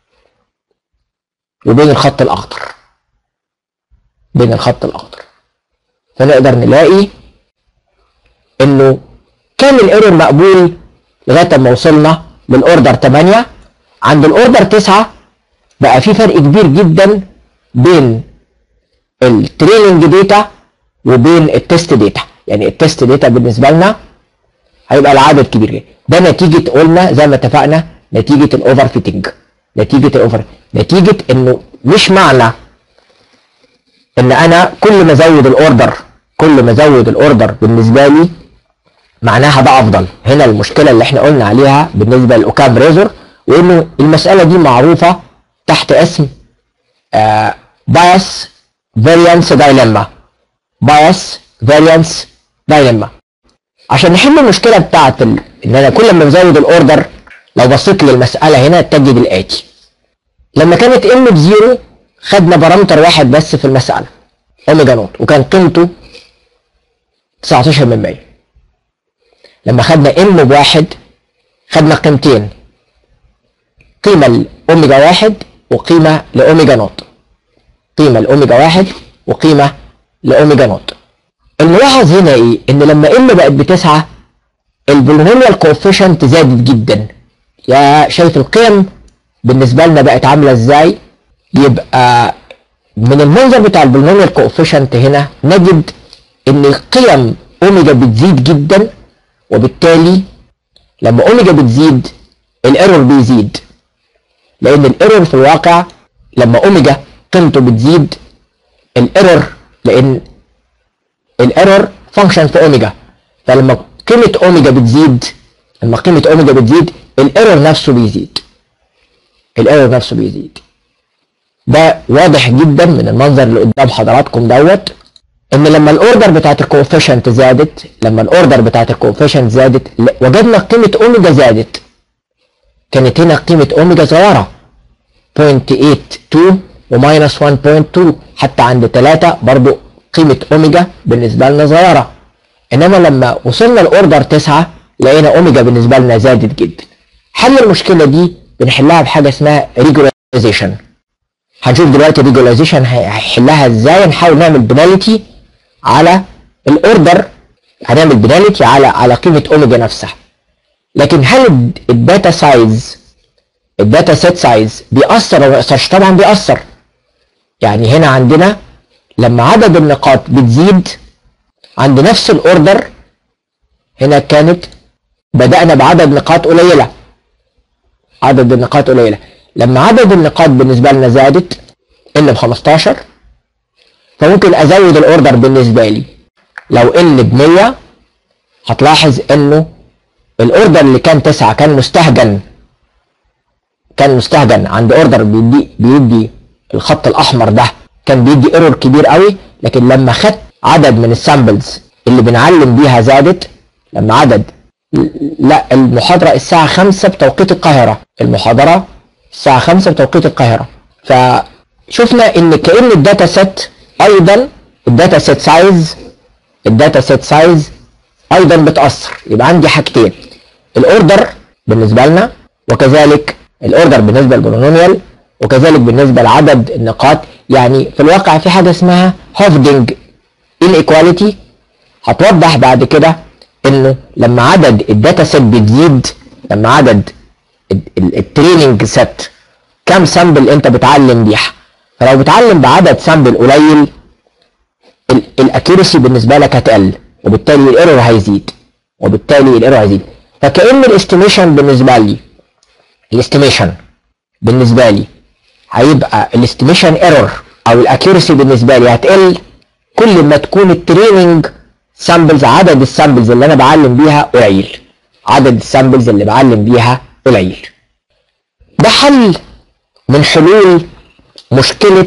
Speaker 2: وبين الخط الاخضر بين الخط الاخضر فنقدر نلاقي انه كان الايرور مقبول لغايه ما وصلنا للاوردر 8 عند الاوردر 9 بقى في فرق كبير جدا بين التريننج داتا وبين التست داتا يعني التست داتا بالنسبه لنا هيبقى العدد كبير جدا ده نتيجه قلنا زي ما اتفقنا نتيجه الاوفر فيتنج نتيجه الاوفر نتيجه انه مش معنى ان انا كل ما ازود الاوردر كل ما ازود الاوردر بالنسبه لي معناها ده افضل هنا المشكله اللي احنا قلنا عليها بالنسبه للاوكام ريزور وانه المساله دي معروفه تحت اسم بايس فاريانس دايلما بايس فاريانس دايلما عشان نحل المشكله بتاعت ال... ان انا كل ما بزود الاوردر لو بصيت للمساله هنا تجد الاتي لما كانت ام بزيرو خدنا بارامتر واحد بس في المساله اوميجا نوت وكان قيمته 19 من 100 لما خدنا ام بواحد خدنا قيمتين قيمة لأوميجا واحد وقيمة لأوميجا نوت قيمة لأوميجا واحد وقيمة لأوميجا نوت الملاحظ هنا ايه ان لما ام بقت بتسعة البولينوميال كوفيشنت زادت جدا يا شايف القيم بالنسبة لنا بقت عاملة ازاي يبقى من المنظر بتاع البولينوميال كوفيشنت هنا نجد ان قيم اوميجا بتزيد جدا وبالتالي لما اوميجا بتزيد الايرور بيزيد لان الايرور في الواقع لما اوميجا قيمته بتزيد الايرور لان الايرور فانكشن في اوميجا فلما قيمه اوميجا بتزيد لما قيمه اوميجا بتزيد الايرور نفسه بيزيد الايرور نفسه بيزيد ده واضح جدا من المنظر اللي قدام حضراتكم دوت ان لما الاوردر بتاعت الكوفيشنت زادت لما الاوردر بتاعت الكوفيشنت زادت وجدنا قيمه اوميجا زادت كانت هنا قيمة أوميجا صغيرة 0.82 وماينس 1.2 حتى عند 3 برضو قيمة أوميجا بالنسبة لنا صغيرة إنما لما وصلنا لأوردر 9 لقينا أوميجا بالنسبة لنا زادت جدا حل المشكلة دي بنحلها بحاجة اسمها ريجولاريزيشن هنشوف دلوقتي الريجولاريزيشن هيحلها ازاي نحاول نعمل بناليتي على الاوردر هنعمل بناليتي على على قيمة أوميجا نفسها لكن هل الداتا سايز الداتا سيت سايز بيأثر ولا ما بيأثرش؟ طبعا بيأثر يعني هنا عندنا لما عدد النقاط بتزيد عند نفس الاوردر هنا كانت بدأنا بعدد نقاط قليلة عدد النقاط قليلة لما عدد النقاط بالنسبة لنا زادت ان ب 15 فممكن ازود الاوردر بالنسبة لي لو ان ب 100 هتلاحظ انه الاوردر اللي كان 9 كان مستهجن كان مستهجن عند اوردر بيدي بيدي الخط الاحمر ده كان بيدي ايرور كبير قوي لكن لما خدت عدد من السامبلز اللي بنعلم بيها زادت لما عدد لا المحاضرة الساعة 5 بتوقيت القاهرة المحاضرة الساعة 5 بتوقيت القاهرة فشفنا ان كأن الداتا سيت ايضا الداتا سيت سايز الداتا سيت سايز ايضا بتأثر يبقى عندي حاجتين الاوردر بالنسبة لنا وكذلك الاوردر بالنسبة للبولينوميال وكذلك بالنسبة لعدد النقاط يعني في الواقع في حاجة اسمها هوفدنج inequality هتوضح بعد كده انه لما عدد الداتا سيت بتزيد لما عدد التريننج سيت كام سامبل انت بتعلم بيها فلو بتعلم بعدد سامبل قليل الاكيرسي بالنسبه لك هتقل وبالتالي الايرور هيزيد وبالتالي الايرور هيزيد فكأن الاستيميشن بالنسبه لي الاستيميشن بالنسبه لي هيبقى الاستيميشن ايرور او الاكيرسي بالنسبه لي هتقل كل ما تكون التريننج سامبلز عدد السامبلز اللي انا بعلم بيها قليل عدد السامبلز اللي بعلم بيها قليل ده حل من حلول مشكلة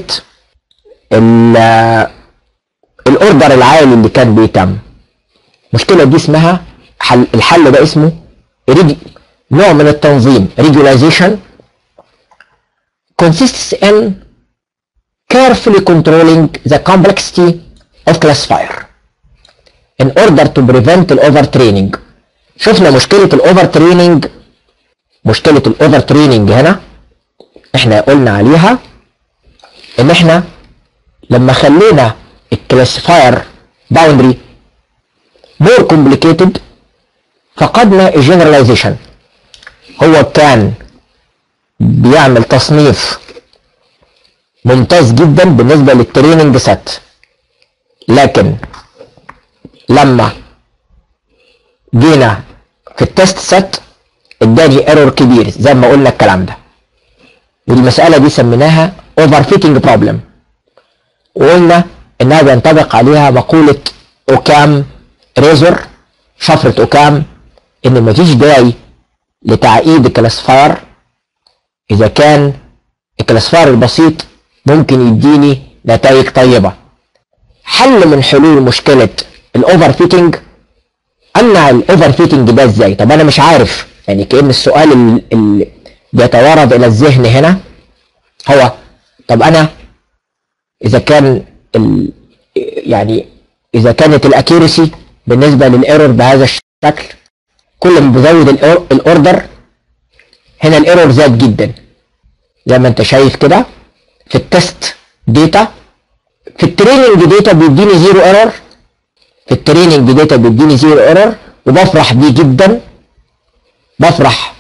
Speaker 2: الاوردر العالي اللي كان بيتم المشكلة دي اسمها حل الحل ده اسمه ريجي نوع من التنظيم regularization consists in carefully controlling the complexity of classifier in order to prevent الاوفر تريننج شفنا مشكلة الاوفر تريننج مشكلة الاوفر تريننج هنا احنا قلنا عليها ان احنا لما خلينا الكلاسيفاير باوندري مور كومبليكيتد فقدنا الجنراليزيشن هو كان بيعمل تصنيف ممتاز جدا بالنسبة للتريننج سيت لكن لما جينا في التست سيت اداني ايرور كبير زي ما قلنا الكلام ده والمسألة دي سميناها اوفر فيتنج بروبلم وقلنا انها بينطبق عليها مقولة اوكام ريزور شفرة اوكام ان مفيش داعي لتعقيد الكلاسفاير اذا كان الكلاسفاير البسيط ممكن يديني نتائج طيبة حل من حلول مشكلة الاوفر فيتنج امنع الاوفر فيتنج ده ازاي طب انا مش عارف يعني كأن السؤال اللي بيتوارد الى الذهن هنا هو طب انا اذا كان ال يعني اذا كانت الاكيرسي بالنسبة للايرور بهذا الشكل كل ما بزود الاوردر هنا الايرور زاد جدا زي ما انت شايف كده في التست داتا في التريننج داتا بيديني زيرو ايرور في التريننج داتا بيديني زيرو ايرور وبفرح بيه جدا بفرح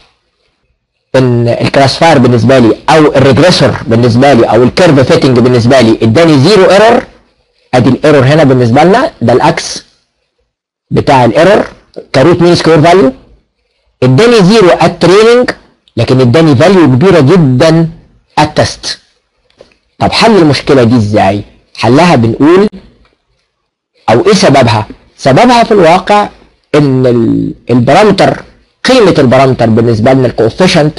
Speaker 2: ان الكلاسفاير بالنسبه لي او الريجريسور بالنسبه لي او الكيرف فيتنج بالنسبه لي اداني زيرو ايرور ادي الايرور هنا بالنسبه لنا ده الاكس بتاع الايرور كروت مين سكوير فاليو اداني زيرو التريننج لكن اداني فاليو كبيره جدا التست طب حل المشكله دي ازاي حلها بنقول او ايه سببها سببها في الواقع ان البارامتر قيمة البارامتر بالنسبة لنا الكوفيشنت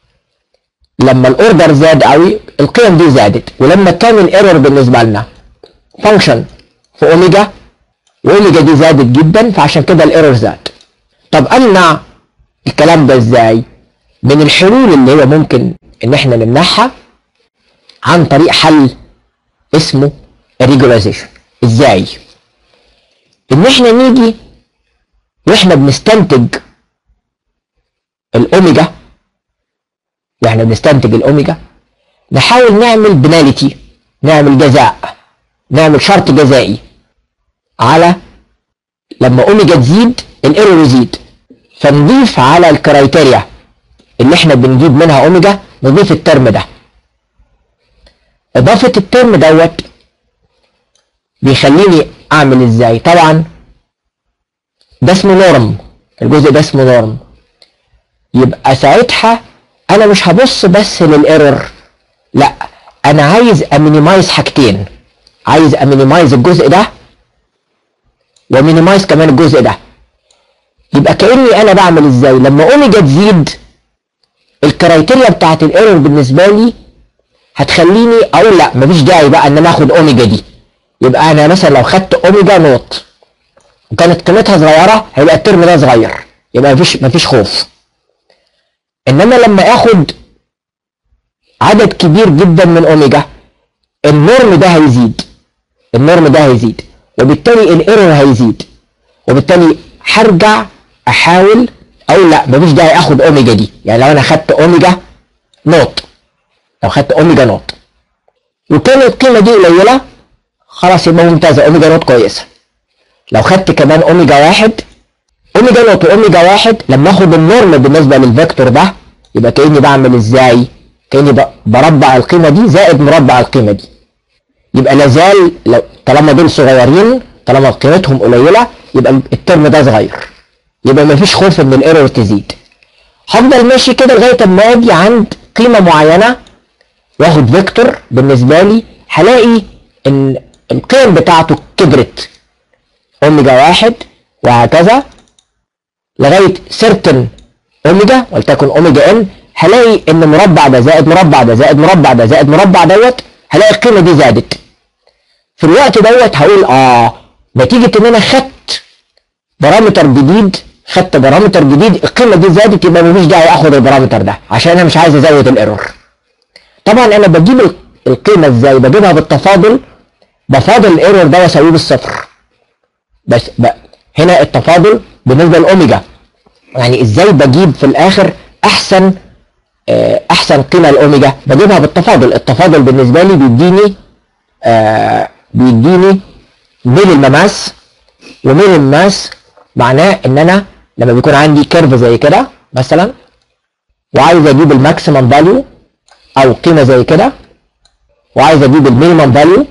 Speaker 2: لما الاوردر زاد قوي القيم دي زادت ولما كان الايرور بالنسبة لنا فانكشن في اوميجا واوميجا دي زادت جدا فعشان كده الايرور زاد طب امنع الكلام ده ازاي من الحلول اللي هي ممكن ان احنا نمنعها عن طريق حل اسمه الريجولاريزيشن ازاي ان احنا نيجي واحنا بنستنتج الاوميجا واحنا بنستنتج الاوميجا نحاول نعمل بناليتي نعمل جزاء نعمل شرط جزائي على لما اوميجا تزيد الايرور يزيد فنضيف على الكرايتيريا اللي احنا بنجيب منها اوميجا نضيف الترم ده اضافة الترم دوت بيخليني اعمل ازاي طبعا ده اسمه نورم الجزء ده اسمه نورم يبقى ساعتها انا مش هبص بس للايرور لا انا عايز امينيمايز حاجتين عايز امينيمايز الجزء ده ومينيمايز كمان الجزء ده يبقى كاني انا بعمل ازاي لما اوميجا تزيد الكرايتيريا بتاعت الايرور بالنسبه لي هتخليني اقول لا مفيش داعي بقى ان انا اخد اوميجا دي يبقى انا مثلا لو خدت اوميجا نوت وكانت قيمتها صغيره هيبقى الترم ده صغير يبقى مفيش مفيش خوف انما لما اخد عدد كبير جدا من اوميجا النورم ده هيزيد النورم ده هيزيد وبالتالي الايرور هيزيد وبالتالي هرجع احاول او لا مفيش داعي اخد اوميجا دي يعني لو انا خدت اوميجا نوت لو خدت اوميجا نوت وكانت القيمه دي قليله خلاص يبقى ممتازه اوميجا نوت كويسه لو خدت كمان اوميجا واحد اوميجا نوت واوميجا واحد لما اخد النورم بالنسبه للفيكتور ده يبقى كاني بعمل ازاي كاني ب- بربع القيمه دي زائد مربع القيمه دي يبقى لازال لو طالما دول صغيرين طالما قيمتهم قليله يبقى الترم ده صغير يبقى مفيش خوف ان الايرور تزيد هفضل ماشي كده لغايه اما اجي عند قيمه معينه واخد فيكتور بالنسبه لي هلاقي ان القيم بتاعته كبرت اوميجا واحد وهكذا لغايه سيرتن اوميجا ولتكن اوميجا ان هلاقي ان مربع ده زائد مربع ده زائد مربع ده زائد مربع دوت هلاقي القيمه دي زادت في الوقت دوت هقول اه نتيجه ان انا خدت بارامتر جديد خدت بارامتر جديد القيمه دي زادت يبقى مفيش داعي اخد البارامتر ده عشان انا مش عايز ازود الايرور طبعا انا بجيب ال- القيمه ازاي بجيبها بالتفاضل بفاضل الايرور ده واساويه بالصفر بس ب... هنا التفاضل بالنسبه للاوميجا يعني ازاي بجيب في الاخر احسن آه، احسن قيمه الاوميجا بجيبها بالتفاضل التفاضل بالنسبه لي بيديني آه بيديني ميل المماس وميل الماس معناه ان انا لما بيكون عندي كيرف زي كده مثلا وعايز اجيب الماكسيمم فاليو او قيمه زي كده وعايز اجيب المينيمم فاليو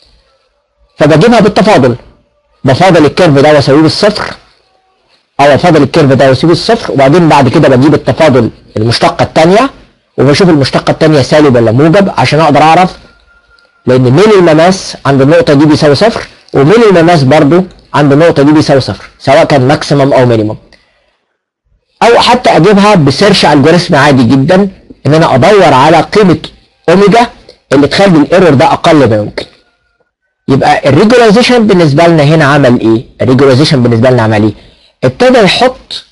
Speaker 2: فبجيبها بالتفاضل بفاضل الكيرف ده واساويه بالصفر او افاضل الكيرف ده واسيبه الصفر وبعدين بعد كده بجيب التفاضل المشتقه الثانيه وبشوف المشتقه الثانيه سالب ولا موجب عشان اقدر اعرف لان ميل المماس عند النقطه دي بيساوي صفر وميل المماس برضو عند النقطه دي بيساوي صفر سواء كان ماكسيمم او مينيمم او حتى اجيبها بسيرش الجوريثم عادي جدا ان انا ادور على قيمه اوميجا اللي تخلي الايرور ده اقل ما يمكن يبقى الريجولاريزيشن بالنسبه لنا هنا عمل ايه الريجولاريزيشن بالنسبه لنا عمل ايه ابتدى يحط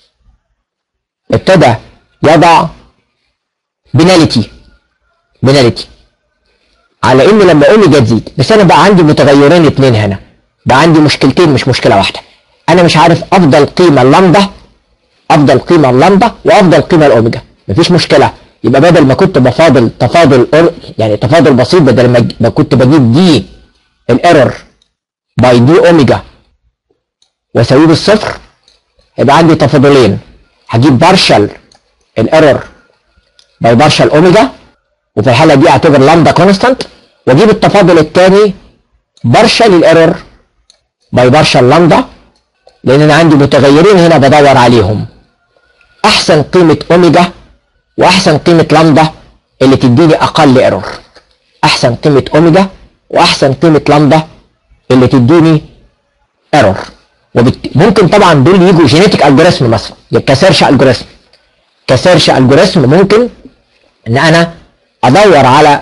Speaker 2: ابتدى يضع بناليتي بناليتي على ان لما اوميجا تزيد بس انا بقى عندي متغيرين اتنين هنا بقى عندي مشكلتين مش مشكله واحده انا مش عارف افضل قيمه اللامدا افضل قيمه اللامدا وافضل قيمه الاوميجا مفيش مشكله يبقى بدل ما كنت بفاضل تفاضل أور- يعني تفاضل بسيط بدل ما ج- ما كنت بجيب دي الايرور باي دي اوميجا واساويه بالصفر يبقى عندي تفاضلين هجيب بارشل الايرور باي بارشل اوميجا وفي الحاله دي اعتبر لامدا كونستانت واجيب التفاضل الثاني بارشل الايرور باي بارشل لامدا لان انا عندي متغيرين هنا بدور عليهم احسن قيمه اوميجا واحسن قيمه لامدا اللي تديني اقل ايرور احسن قيمه اوميجا واحسن قيمه لامدا اللي تديني ايرور وممكن طبعا دول يجوا جينيتك الجوريثم مثلا كسيرش الجوريثم كسيرش الجوريثم ممكن ان انا ادور على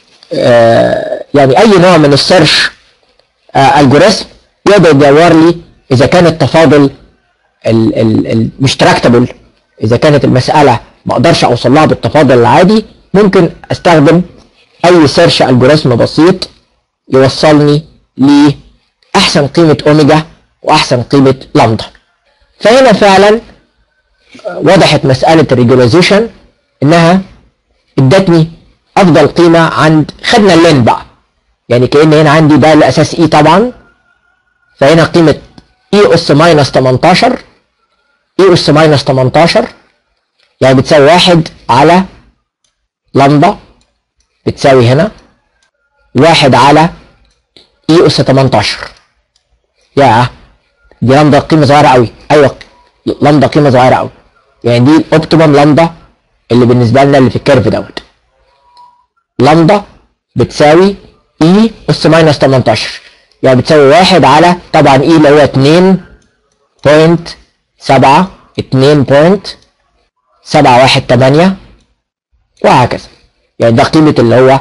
Speaker 2: آه يعني اي نوع من السيرش آه الجوريثم يقدر يدور لي اذا كان التفاضل ال- ال- ال- مش تراكتبل اذا كانت المساله ما اقدرش اوصل لها بالتفاضل العادي ممكن استخدم اي سيرش الجوريثم بسيط يوصلني لاحسن قيمه اوميجا واحسن قيمه لامدا فهنا فعلا وضحت مساله الريجولاريزيشن انها ادتني افضل قيمه عند خدنا اللين بقى يعني كان هنا عندي ده الاساس اي طبعا فهنا قيمه اي اس ماينس 18 اي اس ماينس 18 يعني بتساوي واحد على لامدا بتساوي هنا واحد على اي اس 18 يا دي لامدا قيمه صغيره قوي ايوه لامدا قيمه صغيره قوي يعني دي الاوبتيمم لامدا اللي بالنسبه لنا اللي في الكيرف دوت لامدا بتساوي اي اس ماينس 18 يعني بتساوي واحد على طبعا اي اللي هو 2 بوينت سبعة اتنين بوينت سبعة واحد تمانية وهكذا يعني ده قيمة اللي هو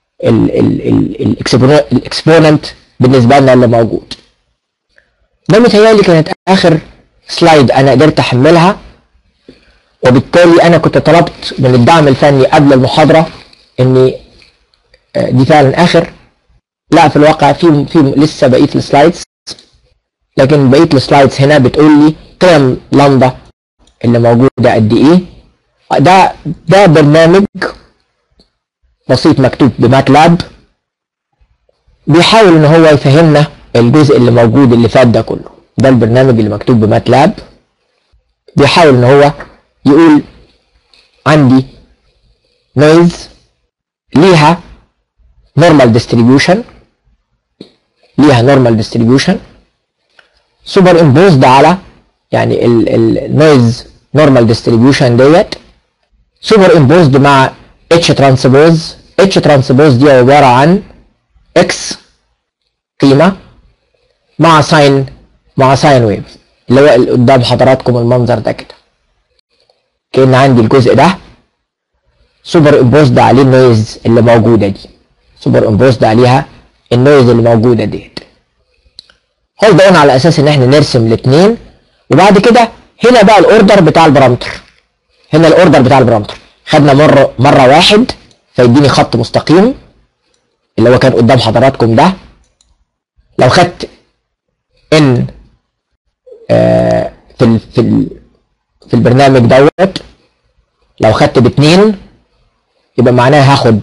Speaker 2: الاكسبوننت بالنسبة لنا اللي موجود ده متهيألي كانت آخر سلايد أنا قدرت أحملها وبالتالي أنا كنت طلبت من الدعم الفني قبل المحاضرة إني آه، دي فعلا آخر لا في الواقع في في لسه بقية السلايدز لكن بقية السلايدز هنا بتقول لي قيم لامدا اللي موجودة قد ايه ده ده برنامج بسيط مكتوب بماتلاب بيحاول ان هو يفهمنا الجزء اللي موجود اللي فات ده كله ده البرنامج اللي مكتوب بماتلاب بيحاول ان هو يقول عندي نويز ليها نورمال ديستريبيوشن ليها نورمال ديستريبيوشن سوبر امبوزد على يعني النويز نورمال ديستريبيوشن ديت سوبر امبوزد مع اتش ترانسبوز اتش ترانسبوز دي عباره عن اكس قيمه مع ساين مع ساين ويف اللي هو اللي قدام حضراتكم المنظر ده كده كان عندي الجزء ده سوبر امبوزد عليه النويز اللي موجوده دي سوبر امبوزد عليها النويز اللي موجوده ديت هولد داون على اساس ان احنا نرسم الاثنين وبعد كده هنا بقى الاوردر بتاع البارامتر هنا الاوردر بتاع البارامتر خدنا مره مره واحد فيديني خط مستقيم اللي هو كان قدام حضراتكم ده لو خدت ان آه في ال في ال في البرنامج دوت لو خدت باتنين يبقى معناها هاخد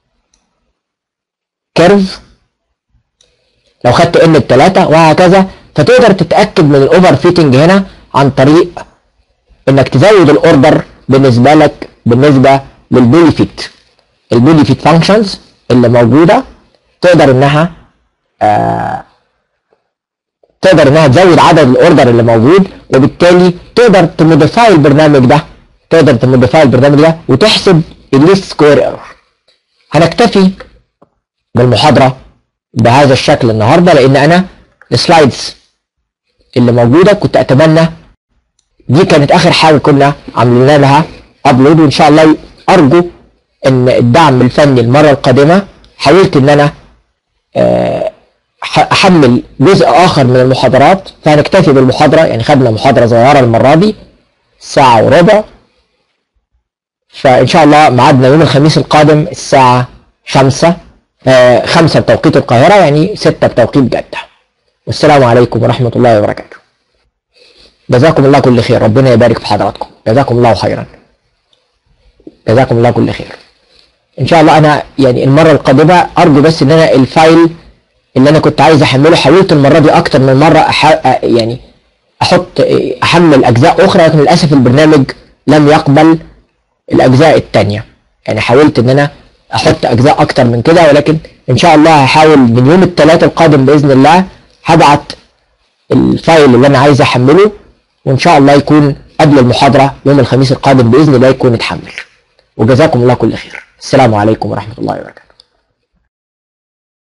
Speaker 2: كيرف لو خدت ان بتلاتة وهكذا فتقدر تتأكد من الاوفر فيتنج هنا عن طريق انك تزود الاوردر بالنسبة لك بالنسبة للبولي فيت البولي فيت فانكشنز اللي موجودة تقدر انها آه تقدر انها تزود عدد الاوردر اللي موجود وبالتالي تقدر تموديفاي البرنامج ده تقدر تموديفاي البرنامج ده وتحسب الليست سكوير ايرور هنكتفي بالمحاضرة بهذا الشكل النهارده لان انا السلايدز اللي موجوده كنت اتمنى دي كانت اخر حاجه كنا عاملين لها ابلود وان شاء الله ارجو ان الدعم الفني المره القادمه حاولت ان انا آه، ح- احمل جزء اخر من المحاضرات فهنكتفي بالمحاضره يعني خدنا محاضره صغيره المره دي ساعه وربع فان شاء الله ميعادنا يوم الخميس القادم الساعه 5 آه، 5 بتوقيت القاهره يعني 6 بتوقيت جده والسلام عليكم ورحمه الله وبركاته جزاكم الله كل خير ربنا يبارك في حضراتكم جزاكم الله خيرا جزاكم الله كل خير ان شاء الله انا يعني المره القادمه ارجو بس ان انا الفايل اللي انا كنت عايز احمله حاولت المره دي اكتر من مره أح... أ- يعني احط احمل اجزاء اخرى لكن للاسف البرنامج لم يقبل الاجزاء التانية يعني حاولت ان انا احط اجزاء اكتر من كده ولكن ان شاء الله هحاول من يوم الثلاث القادم باذن الله هبعت الفايل اللي انا عايز احمله وان شاء الله يكون قبل المحاضره يوم الخميس القادم باذن الله يكون اتحمل وجزاكم الله كل خير السلام عليكم ورحمه الله وبركاته